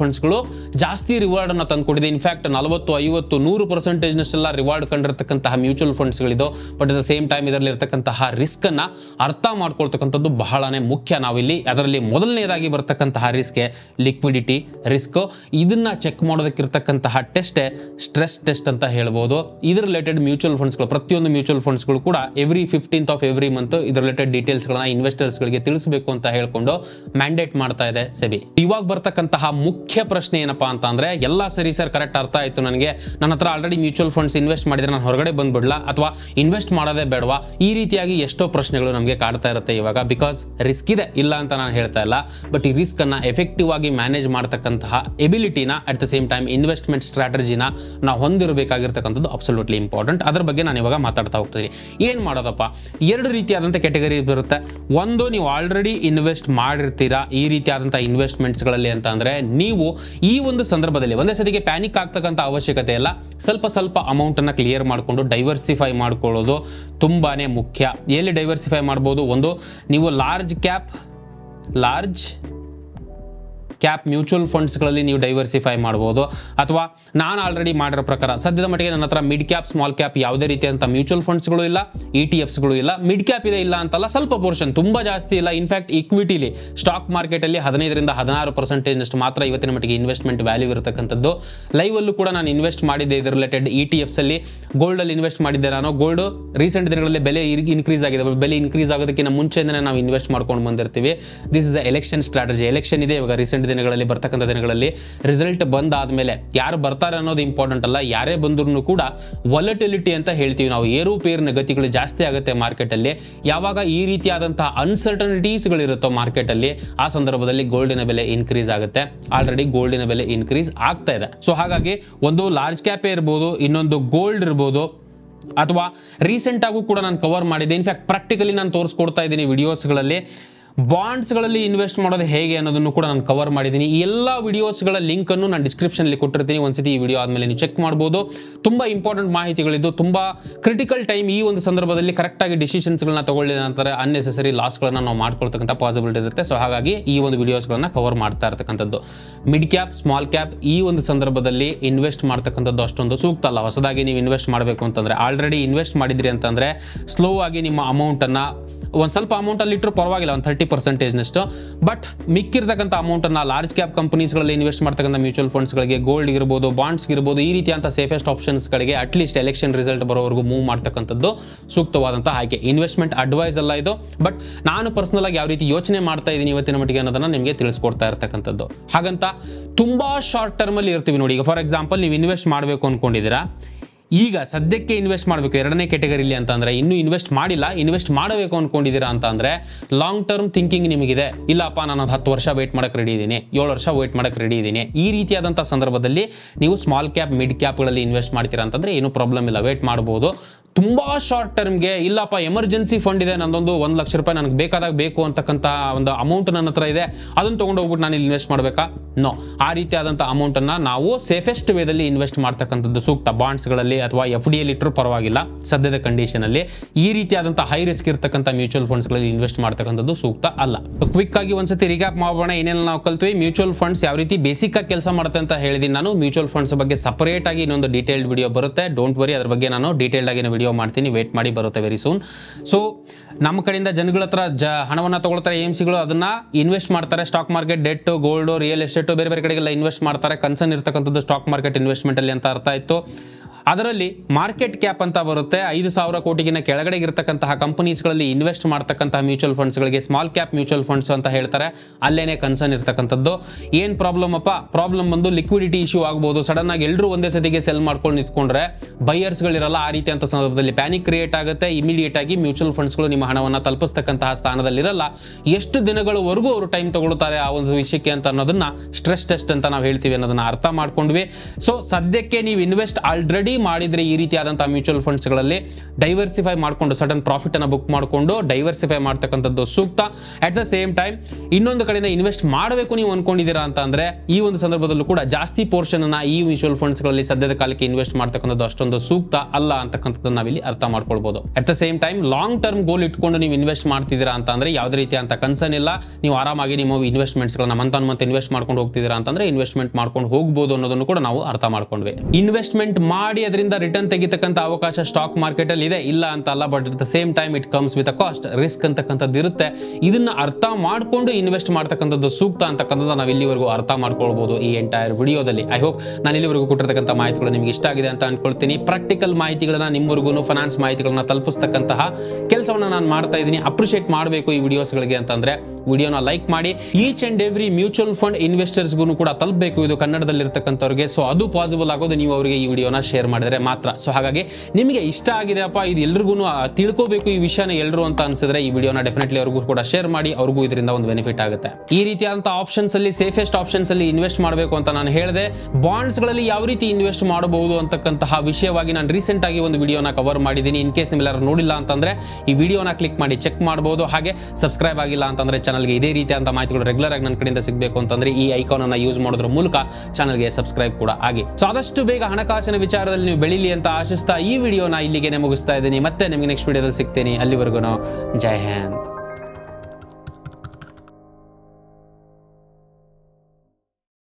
ಜಾಸ್ತಿ ರಿವಾರ್ಡ್ ಅನ್ನ ತಂದ್ಕೊಟ್ಟಿದೆ ಇನ್ಫ್ಯಾಕ್ಟ್ ನಲವತ್ತು ಐವತ್ತು ನೂರು ಪರ್ಸೆಂಟೇಜ್ನಷ್ಟೆಲ್ಲ ರಿವಾರ್ಡ್ ಕಂಡಿರ್ತಕ್ಕಂತಹ ಮ್ಯೂಚುವಲ್ ಫಂಡ್ಸ್ಗಳಿದ್ದು but at the same time ಇದರಲ್ಲಿ ಇರ್ತಕ್ಕಂತಹ ರಿಸ್ಕ್ ಅನ್ನ ಅರ್ಥ ಮಾಡ್ಕೊಳ್ತಕ್ಕಂಥದ್ದು ಬಹಳನೇ ಮುಖ್ಯ ನಾವಿಲ್ಲಿ ಅದರಲ್ಲಿ ಮೊದಲನೇದಾಗಿ ಬರ್ತಕ್ಕಂತಹ ರಿಸ್ಕ್ಗೆ ಲಿಕ್ವಿಡಿಟಿ ರಿಸ್ಕ್ ಇದನ್ನ ಚೆಕ್ ಮಾಡೋದಕ್ಕಿರ್ತಕ್ಕಂತಹ ಟೆಸ್ಟೇ ಸ್ಟ್ರೆಸ್ ಟೆಸ್ಟ್ ಅಂತ ಹೇಳ್ಬೋದು ಇದ್ರ ರಿಲೇಟೆಡ್ ಮ್ಯೂಚುವಲ್ ಫಂಡ್ಸ್ಗಳು ಪ್ರತಿಯೊಂದು ಮ್ಯೂಚುವಲ್ ಫಂಡ್ಸ್ಗಳು ಕೂಡ every fifteenth of every month ಇದ್ರ ರಿಲೇಟೆಡ್ ಡೀಟೇಲ್ಸ್ಗಳನ್ನ ಇನ್ವೆಸ್ಟರ್ಸ್ಗಳಿಗೆ ತಿಳಿಸಬೇಕು ಅಂತ ಹೇಳ್ಕೊಂಡು ಮ್ಯಾಂಡೇಟ್ ಮಾಡ್ತಾ ಇದೆ ಸೆಬಿ ಇವಾಗ ಬರ್ತಕ್ಕಂತಹ ಮುಖ್ಯ ಪ್ರಶ್ನೆ ಏನಪ್ಪಾ ಅಂತ ಅಂದ್ರೆ ಎಲ್ಲ ಸರಿ ಸರ್ ಕರೆಕ್ಟ್ ಅರ್ಥ ಆಯ್ತು ನನಗೆ ನನ್ನ ಹತ್ರ ಆಲ್ರೆಡಿ ಮ್ಯೂಚುವಲ್ ಫಂಡ್ಸ್ ಇನ್ವೆಸ್ಟ್ ಮಾಡಿದ್ರೆ ನಾನು ಹೊರಗಡೆ ಬಂದ್ಬಿಡ್ಲಾ ಅಥವಾ ಇನ್ವೆಸ್ಟ್ ಮಾಡೋದೇ ಬೇಡವಾ ಈ ರೀತಿಯಾಗಿ ಎಷ್ಟೋ ಪ್ರಶ್ನೆಗಳು ನಮಗೆ ಕಾಡ್ತಾ ಇರುತ್ತೆ ಇವಾಗ ಬಿಕಾಸ್ ರಿಸ್ಕ್ ಇದೆ ಇಲ್ಲ ಅಂತ ನಾನು ಹೇಳ್ತಾ ಇಲ್ಲ ಬಟ್ ಈ ರಿಸ್ಕ್ ಅನ್ನ ಎಫೆಕ್ಟಿವ್ ಆಗಿ ಮ್ಯಾನೇಜ್ ಮಾಡ್ತಕ್ಕಂತಹ ಎಬಿಲಿಟಿನ at the same time investment ಸ್ಟ್ರಾಟಜಿನ ನಾವು ಹೊಂದಿರಬೇಕಾಗಿರ್ತಕ್ಕಂಥದ್ದು ಅಬ್ಸಲ್ಯೂಟ್ಲಿ ಇಂಪಾರ್ಟೆಂಟ್ ಅದ್ರ ಬಗ್ಗೆ ನಾನು ಇವಾಗ ಮಾತಾಡ್ತಾ ಹೋಗ್ತೀನಿ ಏನು ಮಾಡೋದಪ್ಪ ಎರಡು ರೀತಿಯಾದಂಥ ಕೆಟಗರಿ ಬರುತ್ತೆ ಒಂದು ನೀವು ಆಲ್ರೆಡಿ ಇನ್ವೆಸ್ಟ್ ಮಾಡಿರ್ತೀರಾ ಈ ರೀತಿಯಾದಂಥ ಇನ್ವೆಸ್ಟ್ಮೆಂಟ್ಸ್ಗಳಲ್ಲಿ ಅಂತ ಅಂದರೆ ನೀವು ಈ ಒಂದು ಸಂದರ್ಭದಲ್ಲಿ ಒಂದೇ ಸತಿಗೆ ಪ್ಯಾನಿಕ್ ಆಗ್ತಕ್ಕಂಥ ಅವಶ್ಯಕತೆ ಇಲ್ಲ ಸ್ವಲ್ಪ ಸ್ವಲ್ಪ ಅಮೌಂಟನ್ನು ಕ್ಲಿಯರ್ ಮಾಡಿಕೊಂಡು ಡೈವರ್ಸಿಫೈ ಮಾಡ್ಕೊಳ್ಳೋದು ತುಂಬಾ ಮುಖ್ಯ ಎಲ್ಲಿ ಡೈವರ್ಸಿಫೈ ಮಾಡ್ಬೋದು ಒಂದು ನೀವು large cap large cap mutual ಫಂಡ್ಸ್ಗಳಲ್ಲಿ ನೀವು ಡೈವರ್ಸಿಫೈ ಮಾಡ್ಬೋದು ಅಥವಾ ನಾನು ಆಲ್ರೆಡಿ ಮಾಡಿರೋ ಪ್ರಕಾರ ಸದ್ಯದ ಮಟ್ಟಿಗೆ ನನ್ನ ಹತ್ರ ಮಿಡ್ ಕ್ಯಾಪ್ ಸ್ಮಾಲ್ ಕ್ಯಾಪ್ ಯಾವುದೇ ರೀತಿಯಂಥ ಮ್ಯೂಚುವಲ್ ಫಂಡ್ಸ್ಗಳು ಇಲ್ಲ ಇ ಟಿ ಎಫ್ಸ್ಗಳು ಇಲ್ಲ ಮಿಡ್ ಕ್ಯಾಪ್ ಇದೆ ಇಲ್ಲ ಅಂತಲ್ಲ ಸ್ವಲ್ಪ ಪೋರ್ಷನ್ ತುಂಬ ಜಾಸ್ತಿ ಇಲ್ಲ ಇನ್ಫ್ಯಾಕ್ಟ್ ಇಕ್ವಿಟಿಲಿ ಸ್ಟಾಕ್ ಮಾರ್ಕೆಟಲ್ಲಿ ಹದಿನೈದರಿಂದ ಹದಿನಾರು ಪರ್ಸೆಂಟೇಜ್ನಷ್ಟು ಮಾತ್ರ ಇವತ್ತಿನ ಮಟ್ಟಿಗೆ ಇನ್ವೆಸ್ಟ್ಮೆಂಟ್ ವ್ಯಾಲ್ಯೂ ಇರತಕ್ಕಂಥದ್ದು ಲೈವಲ್ಲೂ ಕೂಡ ನಾನು ಇನ್ವೆಸ್ಟ್ ಮಾಡಿದ್ದೆ ಇದ್ರ ರಿಲೇಟೆಡ್ ಇ ಟಿ ಎಫ್ಸಲ್ಲಿ ಗೋಲ್ಡಲ್ಲಿ ಇನ್ವೆಸ್ಟ್ ಮಾಡಿದ್ದೆ ನಾನು ಗೋಲ್ಡ್ ರೀಸೆಂಟ್ ದಿನಗಳಲ್ಲಿ ಬೆಲೆ ಇನ್ಕ್ರೀಸ್ ಆಗಿದೆ ಬೆಲೆ ಇನ್ಕ್ರೀಸ್ ಆಗೋದಕ್ಕಿಂತ ಮುಂಚೆಯಿಂದನೇ ನಾವು ಇನ್ವೆಸ್ಟ್ ಮಾಡ್ಕೊಂಡು ಬಂದಿರ್ತೀವಿ this is the election strategy election ಇದೆ ಇವಾಗ ರೀಸೆಂಟ್ ದಿನಗಳಲ್ಲಿ ಬರ್ತಕ್ಕಂಥ ದಿನಗಳಲ್ಲಿ ರಿಸಲ್ಟ್ ಬಂದಾದ್ಮೇಲೆ ಯಾರು ಬರ್ತಾರೆ ಅನ್ನೋದು ಇಂಪಾರ್ಟೆಂಟ್ ಅಲ್ಲ ಯಾರೇ ಬಂದ್ರು ಕೂಡ ವಲಟಿಲಿಟಿ ಅಂತ ಹೇಳ್ತೀವಿ ನಾವು ಏರುಪೇರಿನ ಗತಿಗಳು ಜಾಸ್ತಿ ಆಗುತ್ತೆ ಮಾರ್ಕೆಟಲ್ಲಿ ಯಾವಾಗ ಈ ರೀತಿಯಾದಂತಹ ಅನ್ಸರ್ಟನಿಟೀಸ್ಗಳಿರುತ್ತೋ ಮಾರ್ಕೆಟಲ್ಲಿ ಆ ಸಂದರ್ಭದಲ್ಲಿ ಗೋಲ್ಡಿನ ಬೆಲೆ ಇನ್ಕ್ರೀಸ್ ಆಗುತ್ತೆ ಆಲ್ರೆಡಿ ಗೋಲ್ಡಿನ ಬೆಲೆ ಇನ್ಕ್ರೀಸ್ ಆಗ್ತಾ ಇದೆ ಸೊ ಹಾಗಾಗಿ ಒಂದು ಲಾರ್ಜ್ ಕ್ಯಾಪೇ ಇರ್ಬೋದು ಇನ್ನೊಂದು ಗೋಲ್ಡ್ ಇರ್ಬೋದು ಅಥವಾ ರೀಸೆಂಟ್ ಆಗೂ ಕೂಡ ನಾನು ಕವರ್ ಮಾಡಿದ್ದೆ ಇನ್ಫ್ಯಾಕ್ಟ್ ಪ್ರಾಕ್ಟಿಕಲಿ ನಾನು ತೋರಿಸ್ಕೊಡ್ತಾ ಇದ್ದೀನಿ ವಿಡಿಯೋಸ್ಗಳಲ್ಲಿ ಬಾಂಡ್ಸ್ಗಳಲ್ಲಿ ಇನ್ವೆಸ್ಟ್ ಮಾಡೋದು ಹೇಗೆ ಅನ್ನೋದನ್ನು ಕೂಡ ನಾನು ಕವರ್ ಮಾಡಿದ್ದೀನಿ ಈ ಎಲ್ಲ ವಿಡಿಯೋಸ್ಗಳ ಲಿಂಕನ್ನು ನಾನು ಡಿಸ್ಕ್ರಿಪ್ಷನಲ್ಲಿ ಕೊಟ್ಟಿರ್ತೀನಿ ಒಂದ್ಸತಿ ಈ ವಿಡಿಯೋ ಆದಮೇಲೆ ನೀವು ಚೆಕ್ ಮಾಡ್ಬೋದು ತುಂಬ ಇಂಪಾರ್ಟೆಂಟ್ ಮಾಹಿತಿಗಳಿದ್ದು ತುಂಬ ಕ್ರಿಟಿಕಲ್ ಟೈಮ್ ಈ ಒಂದು ಸಂದರ್ಭದಲ್ಲಿ ಕರೆಕ್ಟಾಗಿ ಡಿಸಿಷನ್ಸ್ಗಳನ್ನ ತಗೊಳ್ಳಿದ ನಂತರ ಅನ್ನೆಸೆಸರಿ ಲಾಸ್ಗಳನ್ನು ನಾವು ಮಾಡ್ಕೊಳ್ತಕ್ಕಂಥ ಪಾಸಿಬಿಲಿಟಿ ಇರುತ್ತೆ ಸೊ ಹಾಗಾಗಿ ಈ ಒಂದು ವಿಡಿಯೋಸ್ಗಳನ್ನ ಕವರ್ ಮಾಡ್ತಾ ಇರ್ತಕ್ಕಂಥದ್ದು ಮಿಡ್ ಕ್ಯಾಪ್ ಸ್ಮಾಲ್ ಕ್ಯಾಪ್ ಈ ಒಂದು ಸಂದರ್ಭದಲ್ಲಿ ಇನ್ವೆಸ್ಟ್ ಮಾಡ್ತಕ್ಕಂಥದ್ದು ಅಷ್ಟೊಂದು ಸೂಕ್ತ ಅಲ್ಲ ಹೊಸದಾಗಿ ನೀವು ಇನ್ವೆಸ್ಟ್ ಮಾಡಬೇಕು ಅಂತಂದರೆ ಆಲ್ರೆಡಿ ಇನ್ವೆಸ್ಟ್ ಮಾಡಿದ್ರಿ ಅಂತಂದರೆ ಸ್ಲೋ ಆಗಿ ನಿಮ್ಮ ಅಮೌಂಟನ್ನು ಒಂದು ಸ್ವಲ್ಪ ಅಮೌಂಟಲ್ಲಿ ಇಟ್ಟರು ಪರವಾಗಿಲ್ಲ ಒಂದು ಥರ್ಟಿ ಪರ್ಸೆಂಟೇಜ್ನಷ್ಟು ಬಟ್ ಮಿಕ್ಕಿರ್ತಕ್ಕಂಥ ಅಮೌಂಟನ್ನು ಲಾರ್ಜ್ ಕ್ಯಾಪ್ ಕಂಪನೀಸ್ಗಳಲ್ಲಿ ಇನ್ವೆಸ್ಟ್ ಮಾಡ್ತಕ್ಕಂಥ ಮ್ಯೂಚುವಲ್ ಫಂಡ್ಸ್ಗಳಿಗೆ ಗೋಲ್ಡ್ ಇರ್ಬೋದು ಬಾಂಡ್ಸ್ ಇರ್ಬೋದು ಈ ರೀತಿಯಂಥ ಸೇಫೆಸ್ಟ್ ಆಪ್ಷನ್ಸ್ಗಳಿಗೆ ಅಟ್ಲೀಸ್ಟ್ ಎಲೆಕ್ಷನ್ ರಿಸಲ್ಟ್ ಬರೋವರೆಗೂ ಮೂವ್ ಮಾಡ್ತಕ್ಕಂಥದ್ದು ಸೂಕ್ತವಾದಂಥ ಆಯ್ಕೆ ಇನ್ವೆಸ್ಟ್ಮೆಂಟ್ ಅಡ್ವೈಸ್ ಅಲ್ಲ ಇದು ಬಟ್ ನಾನು ಪರ್ಸನಲ್ ಆಗಿ ಯಾವ ರೀತಿ ಯೋಚನೆ ಮಾಡ್ತಾ ಇದ್ದೀನಿ ಇವತ್ತಿನ ಮಟ್ಟಿಗೆ ಅನ್ನೋದನ್ನ ನಿಮಗೆ ತಿಳಿಸ್ಕೊಡ್ತಾ ಇರ್ತಕ್ಕಂಥದ್ದು ಹಾಗಂತ ತುಂಬಾ ಶಾರ್ಟ್ ಟರ್ಮಲ್ಲಿ ಇರ್ತೀವಿ ನೋಡಿ ಈಗ ಫಾರ್ ಎಕ್ಸಾಂಪಲ್ ನೀವು ಇನ್ವೆಸ್ಟ್ ಮಾಡಬೇಕು ಅನ್ಕೊಂಡಿದ್ದೀರಾ ಈಗ ಸದ್ಯಕ್ಕೆ ಇನ್ವೆಸ್ಟ್ ಮಾಡಬೇಕು ಎರಡನೇ ಕೆಟಗರಿಲಿ ಅಂತಂದ್ರೆ ಇನ್ನೂ ಇನ್ವೆಸ್ಟ್ ಮಾಡಿಲ್ಲ ಇನ್ವೆಸ್ಟ್ ಮಾಡಬೇಕು ಅನ್ಕೊಂಡಿದ್ದೀರಾ ಅಂತ ಅಂದ್ರೆ ಲಾಂಗ್ ಟರ್ಮ್ ಥಿಂಕಿಂಗ್ ನಿಮಗಿದೆ ಇಲ್ಲಪ್ಪ ನಾನು ಒಂದು ಹತ್ತು ವರ್ಷ ವೇಟ್ ಮಾಡಕ್ಕೆ ರೆಡಿ ಇದ್ದೀನಿ ಏಳು ವರ್ಷ ವೇಟ್ ಮಾಡಕ್ಕೆ ರೆಡಿ ಇದ್ದೀನಿ ಈ ರೀತಿಯಾದಂಥ ಸಂದರ್ಭದಲ್ಲಿ ನೀವು ಸ್ಮಾಲ್ ಕ್ಯಾಪ್ ಮಿಡ್ ಕ್ಯಾಪ್ಗಳಲ್ಲಿ ಇನ್ವೆಸ್ಟ್ ಮಾಡ್ತೀರಾ ಅಂತಂದ್ರೆ ಏನು ಪ್ರಾಬ್ಲಮ್ ಇಲ್ಲ ವೇಟ್ ಮಾಡ್ಬೋದು ತುಂಬ ಶಾರ್ಟ್ ಟರ್ಮ್ಗೆ ಇಲ್ಲಪ್ಪ ಎಮರ್ಜೆನ್ಸಿ ಫಂಡ್ ಇದೆ ನಂದೊಂದು ಒಂದು ಲಕ್ಷ ರೂಪಾಯಿ ನನಗೆ ಬೇಕಾದಾಗ ಬೇಕು ಅಂತಕ್ಕಂಥ ಒಂದು ಅಮೌಂಟ್ ನನ್ನ ಹತ್ರ ಇದೆ ಅದನ್ನು ತೊಗೊಂಡು ಹೋಗ್ಬಿಟ್ಟು ನಾನು ಇಲ್ಲಿ ಇನ್ವೆಸ್ಟ್ ಮಾಡಬೇಕಾ ನೋ ಆ ರೀತಿಯಾದಂಥ ಅಮೌಂಟನ್ನು ನಾವು ಸೇಫೆಸ್ಟ್ ವೇದಲ್ಲಿ ಇನ್ವೆಸ್ಟ್ ಮಾಡ್ತಕ್ಕಂಥದ್ದು ಸೂಕ್ತ ಬಾಂಡ್ಸ್ಗಳಲ್ಲಿ ಅಥವಾ ಎಫ್ ಡಿ ಎಲ್ಲಿ ಇಟ್ಟರು ಪರವಾಗಿಲ್ಲ ಸದ್ಯದ ಕಂಡೀಷನಲ್ಲಿ ಈ ರೀತಿಯಾದಂಥ ಹೈ ರಿಸ್ಕ್ ಇರ್ತಕ್ಕಂಥ ಮ್ಯೂಚುವಲ್ ಫಂಡ್ಸ್ಗಳಲ್ಲಿ ಇನ್ವೆಸ್ಟ್ ಮಾಡ್ತಕ್ಕಂಥದ್ದು ಸೂಕ್ತ ಅಲ್ಲ ಕ್ವಿಕ್ ಆಗಿ ಒಂದ್ಸತಿ ರಿಗ್ಯಾಪ್ ಮಾಡೋಣ ಏನೆಲ್ಲ ನಾವು ಕಲ್ತ್ವಿ ಮ್ಯೂಚುವಲ್ ಫಂಡ್ಸ್ ಯಾವ ರೀತಿ ಬೇಸಿಕ್ ಆಗಿ ಕೆಲಸ ಮಾಡುತ್ತೆ ಅಂತ ಹೇಳಿದ್ದೀನಿ ನಾನು ಮ್ಯೂಚುವಲ್ ಫಂಡ್ಸ್ ಬಗ್ಗೆ ಸಪರೇಟ್ ಆಗಿ ಇನ್ನೊಂದು ಡೀಟೇಲ್ಡ್ ವಿಡಿಯೋ ಬರುತ್ತೆ ಡೋಂಟ್ ವರಿ ಅದ್ರ ಬಗ್ಗೆ ನಾನು ಡೀಟೇಲ್ಡ್ ಆಗಿ ವಿಡಿಯೋ ಮಾಡ್ತೀನಿ ವೇಟ್ ಮಾಡಿ ಬರುತ್ತೆ ವೆರಿ ಸೂನ್ ಸೊ ನಮ್ಮ ಕಡೆಯಿಂದ ಜನಗಳ ಹತ್ರ ಜ ಹಣವನ್ನು ತಗೊಳ್ತಾರೆ ಎಮ್ ಸಿಗಳು ಅದನ್ನ ಇನ್ವೆಸ್ಟ್ ಮಾಡ್ತಾರೆ stock market debt gold real estate ಬೇರೆ ಬೇರೆ ಕಡೆಗೆಲ್ಲ ಇನ್ವೆಸ್ಟ್ ಮಾಡ್ತಾರೆ ಕನ್ಸರ್ನ್ ಇರ್ತಕ್ಕಂಥದ್ದು ಸ್ಟಾಕ್ ಮಾರ್ಕೆಟ್ ಇನ್ವೆಸ್ಟ್ಮೆಂಟ್ ಅಲ್ಲಿ ಅಂತ ಅರ್ಥ ಇತ್ತು ಅದರಲ್ಲಿ ಮಾರ್ಕೆಟ್ ಕ್ಯಾಪ್ ಅಂತ ಬರುತ್ತೆ ಐದು ಸಾವಿರ ಕೋಟಿಗಿನ ಕೆಳಗಡೆ ಇರತಕ್ಕಂತಹ ಕಂಪನೀಸ್ಗಳಲ್ಲಿ ಇನ್ವೆಸ್ಟ್ ಮಾಡ್ತಕ್ಕಂತಹ ಮ್ಯೂಚುವಲ್ ಫಂಡ್ಸ್ಗಳಿಗೆ ಸ್ಮಾಲ್ ಕ್ಯಾಪ್ ಮ್ಯೂಚುವಲ್ ಫಂಡ್ಸ್ ಅಂತ ಹೇಳ್ತಾರೆ ಅಲ್ಲೇನೆ ಕನ್ಸರ್ನ್ ಇರ್ತಕ್ಕಂಥದ್ದು ಏನು ಪ್ರಾಬ್ಲಮ್ ಅಪ್ಪ ಪ್ರಾಬ್ಲಮ್ ಬಂದು ಲಿಕ್ವಿಡಿಟಿ ಇಶ್ಯೂ ಆಗ್ಬೋದು ಸಡನ್ ಆಗಿ ಎಲ್ಲರೂ ಒಂದೇ ಸತಿಗೆ ಸೆಲ್ ಮಾಡ್ಕೊಂಡು ನಿಂತ್ಕೊಂಡ್ರೆ ಬೈಯರ್ಸ್ಗಳಿರಲ್ಲ ಆ ರೀತಿ ಅಂತ ಸಂದರ್ಭದಲ್ಲಿ ಪ್ಯಾನಿಕ್ ಕ್ರಿಯೇಟ್ ಆಗುತ್ತೆ ಇಮಿಡಿಯೇಟ್ ಆಗಿ ಮ್ಯೂಚುವಲ್ ಫಂಡ್ಸ್ಗಳು ನಿಮ್ಮ ಹಣವನ್ನು ತಲುಪಿಸ್ತಕ್ಕಂತಹ ಸ್ಥಾನದಲ್ಲಿರಲ್ಲ ಎಷ್ಟು ದಿನಗಳವರೆಗೂ ಅವರು ಟೈಮ್ ತಗೊಳ್ತಾರೆ ಆ ಒಂದು ವಿಷಯಕ್ಕೆ ಅಂತ ಅನ್ನೋದನ್ನ ಸ್ಟ್ರೆಸ್ ಟೆಸ್ಟ್ ಅಂತ ನಾವು ಹೇಳ್ತೀವಿ ಅನ್ನೋದನ್ನ ಅರ್ಥ ಮಾಡ್ಕೊಂಡ್ವಿ ಸೊ ಸದ್ಯಕ್ಕೆ ನೀವು ಇನ್ವೆಸ್ಟ್ ಆಲ್ರೆಡಿ ಮಾಡಿದ್ರೆ ಈ ರೀತಿಯಾದಂತಹ ಮ್ಯೂಚುವಲ್ ಫಂಡ್ಸ್ಗಳಲ್ಲಿ ಡೈವರ್ಸಿಫೈ ಮಾಡಿಕೊಂಡು ಸಡನ್ ಪ್ರಾಫಿಟ್ ಅನ್ನ ಬುಕ್ ಮಾಡಿಕೊಂಡು ಡೈವರ್ಸಿಫೈ ಮಾಡ್ತಕ್ಕಂಥದ್ದು ಸೂಕ್ತ ಅಟ್ ದ ಸೇಮ್ ಟೈಮ್ ಇನ್ನೊಂದು ಕಡೆಯಿಂದ ಇನ್ವೆಸ್ಟ್ ಮಾಡಬೇಕು ನೀವು ಅನ್ಕೊಂಡಿದ್ದೀರಾ ಅಂತ ಅಂದ್ರೆ ಈ ಒಂದು ಸಂದರ್ಭದಲ್ಲೂ ಕೂಡ ಜಾಸ್ತಿ ಪೋರ್ಷನ್ ಅನ್ನ ಈ ಮ್ಯೂಚುವಲ್ ಫಂಡ್ಸ್ಗಳಲ್ಲಿ ಸದ್ಯದ ಕಾಲಕ್ಕೆ ಇನ್ವೆಸ್ಟ್ ಮಾಡ್ತಕ್ಕಂಥದ್ದು ಅಷ್ಟೊಂದು ಸೂಕ್ತ ಅಲ್ಲ ಅಂತಕ್ಕಂಥದ್ದನ್ನ ನಾವಿಲ್ಲಿ ಅರ್ಥ ಮಾಡ್ಕೊಳ್ಬಹುದು at the same time long term goal ಇಟ್ಕೊಂಡು ನೀವು ಇನ್ವೆಸ್ಟ್ ಮಾಡ್ತಿದ್ದೀರಾ ಅಂತ ಅಂದ್ರೆ ಯಾವುದೇ ರೀತಿ ಅಂತ ಕನ್ಸರ್ನ್ ಇಲ್ಲ ನೀವು ಆರಾಮಾಗಿ ನಿಮ್ಮ ಇನ್ವೆಸ್ಟ್ಮೆಂಟ್ಸ್ ಗಳನ್ನ ಮಂತ್ ಆನ್ ಮಂತ್ ಇನ್ವೆಸ್ಟ್ ಮಾಡ್ಕೊಂಡು ಹೋಗ್ತಿದ್ದೀರಾ ಅಂತಂದ್ರೆ ಇನ್ವೆಸ್ಟ್ಮೆಂಟ್ ಮಾಡ್ಕೊಂಡು ಹೋಗ್ಬೋದು ಅನ್ನೋದನ್ನು ಕೂಡ ನಾವು ಅರ್ಥ ಮಾಡ್ಕೊಂಡ್ವಿ ಇನ್ವೆಸ್ಟ್ಮೆಂಟ್ ಮಾಡಿ ಅದರಿಂದ ರಿಟರ್ನ್ ತೆಗಿತಕ್ಕಂಥ ಅವಕಾಶ ಸ್ಟಾಕ್ ಮಾರ್ಕೆಟ್ ಅಲ್ಲಿ ಇದೆ ಇಲ್ಲ ಅಂತ ಅಲ್ಲ but at the same time it comes with a cost risk ಅಂತಕ್ಕಂಥದ್ದು ಇರುತ್ತೆ ಇದನ್ನ ಅರ್ಥ ಮಾಡ್ಕೊಂಡು ಇನ್ವೆಸ್ಟ್ ಮಾಡ್ತಕ್ಕಂಥದ್ದು ಸೂಕ್ತ ಅಂತಕ್ಕಂಥದ್ದು ನಾವು ಇಲ್ಲಿವರೆಗೂ ಅರ್ಥ ಮಾಡ್ಕೊಳ್ಬಹುದು ಈ ಎಂಟೈರ್ ವಿಡಿಯೋದಲ್ಲಿ ಐ ಹೋಪ್ ನಾನು ಇಲ್ಲಿವರೆಗೂ ಕೊಟ್ಟಿರ್ತಕ್ಕಂಥ ಮಾಹಿತಿಗಳು ನಿಮಗೆ ಇಷ್ಟ ಆಗಿದೆ ಅಂತ ಅನ್ಕೊಳ್ತೀನಿ ಪ್ರಾಕ್ಟಿಕಲ್ ಮಾಹಿತಿಗಳನ್ನ ನಿಮ್ಮವರೆಗೂ ಫೈನಾನ್ಸ್ ಮಾಹಿತಿಗಳನ್ನ ತಲುಪಿಸ್ತಕ್ಕಂತಹ ಕೆಲಸವನ್ನ ನಾನು ಮಾಡ್ತಾ ಇದ್ದೀನಿ ಅಪ್ರಿಷಿಯೇಟ್ ಮಾಡಬೇಕು ಈ ವಿಡಿಯೋಸ್ಗಳಿಗೆ ಅಂತಂದ್ರೆ ವಿಡಿಯೋನ ಲೈಕ್ ಮಾಡಿ each and every mutual fund ಇನ್ವೆಸ್ಟರ್ಸ್ಗೂ ಕೂಡ ತಲುಪಬೇಕು ಇದು ಕನ್ನಡದಲ್ಲಿರ್ತಕ್ಕಂಥವ್ರಿಗೆ ಸೊ ಅದು ಪಾಸಿಬಲ್ ಆಗೋದು ನೀವು ಅವರಿಗೆ ಈ ವಿಡಿಯೋನ ಶೇರ್ ಮಾಡಿದ್ರೆ ಮಾತ್ರ ಸೊ ಹಾಗಾಗಿ ನಿಮಗೆ ಇಷ್ಟ ಆಗಿದೆ ಅಪ್ಪ ಇದು ಎಲ್ರಿಗೂ ತಿಳ್ಕೋಬೇಕು ಈ ವಿಷಯನ ಎಲ್ಲರೂ ಅಂತ ಅನ್ಸಿದ್ರೆ ಈ ವಿಡಿಯೋನ ಡೆಫಿನೆಟ್ಲಿ ಅವ್ರಿಗೂ ಕೂಡ ಶೇರ್ ಮಾಡಿ ಅವ್ರಿಗೂ ಇದರಿಂದ ಒಂದು ಬೆನಿಫಿಟ್ ಆಗುತ್ತೆ ಈ ರೀತಿಯಾದಂಥ ಆಪ್ಷನ್ಸ್ ಅಲ್ಲಿ ಸೇಫೆಸ್ಟ್ ಆಪ್ಷನ್ಸ್ ಅಲ್ಲಿ ಇನ್ವೆಸ್ಟ್ ಮಾಡಬೇಕು ಅಂತ ನಾನು ಹೇಳಿದೆ ಬಾಂಡ್ಸ್ ಗಳಲ್ಲಿ ಯಾವ ರೀತಿ ಇನ್ವೆಸ್ಟ್ ಮಾಡಬಹುದು ಅಂತಕ್ಕಂತಹ ವಿಷಯವಾಗಿ ನಾನು ರೀಸೆಂಟ್ ಆಗಿ ಒಂದು ವಿಡಿಯೋನ ಕವರ್ ಮಾಡಿದ್ದೀನಿ ಇನ್ ಕೇಸ್ ನಿಮ್ಮೆಲ್ಲರೂ ನೋಡಿಲ್ಲ ಅಂತಂದ್ರೆ ಈ ವಿಡಿಯೋನ ಕ್ಲಿಕ್ ಮಾಡಿ ಚೆಕ್ ಮಾಡಬಹುದು ಹಾಗೆ ಸಬ್ಸ್ಕ್ರೈಬ್ ಆಗಿಲ್ಲ ಅಂತಂದ್ರೆ ಚಾನಲ್ಗೆ ಇದೇ ರೀತಿಯಾದಂಥ ಮಾಹಿತಿಗಳು ರೆಗ್ಯುಲರ್ ಆಗಿ ನನ್ನ ಕಡೆಯಿಂದ ಸಿಗಬೇಕು ಅಂತಂದ್ರೆ ಈ ಐಕಾನ್ ಅನ್ನ ಯೂಸ್ ಮಾಡೋದ್ರ ಮೂಲಕ ಚಾನಲ್ಗೆ ಸಬ್ಸ್ಕ್ರೈಬ್ ಕೂಡ ಆಗಿ ಸೊ ಆದಷ್ಟು ಬೇಗ ಹಣಕಾಸಿನ ವಿಚಾರದಲ್ಲಿ ನೀವು ಬೆಳೀಲಿ ಅಂತ ಆಶಿಸ್ತಾ ಈ ವಿಡಿಯೋನ ಇಲ್ಲಿಗೆ ಮುಗಿಸ್ತಾ ಇದ್ದೀನಿ ಮತ್ತೆ ನಿಮಗೆ ನೆಕ್ಸ್ಟ್ ವಿಡಿಯೋದಲ್ಲಿ ಸಿಗ್ತೀನಿ ಅಲ್ಲಿವರೆಗೂ ಜೈ ಹಿಂದ್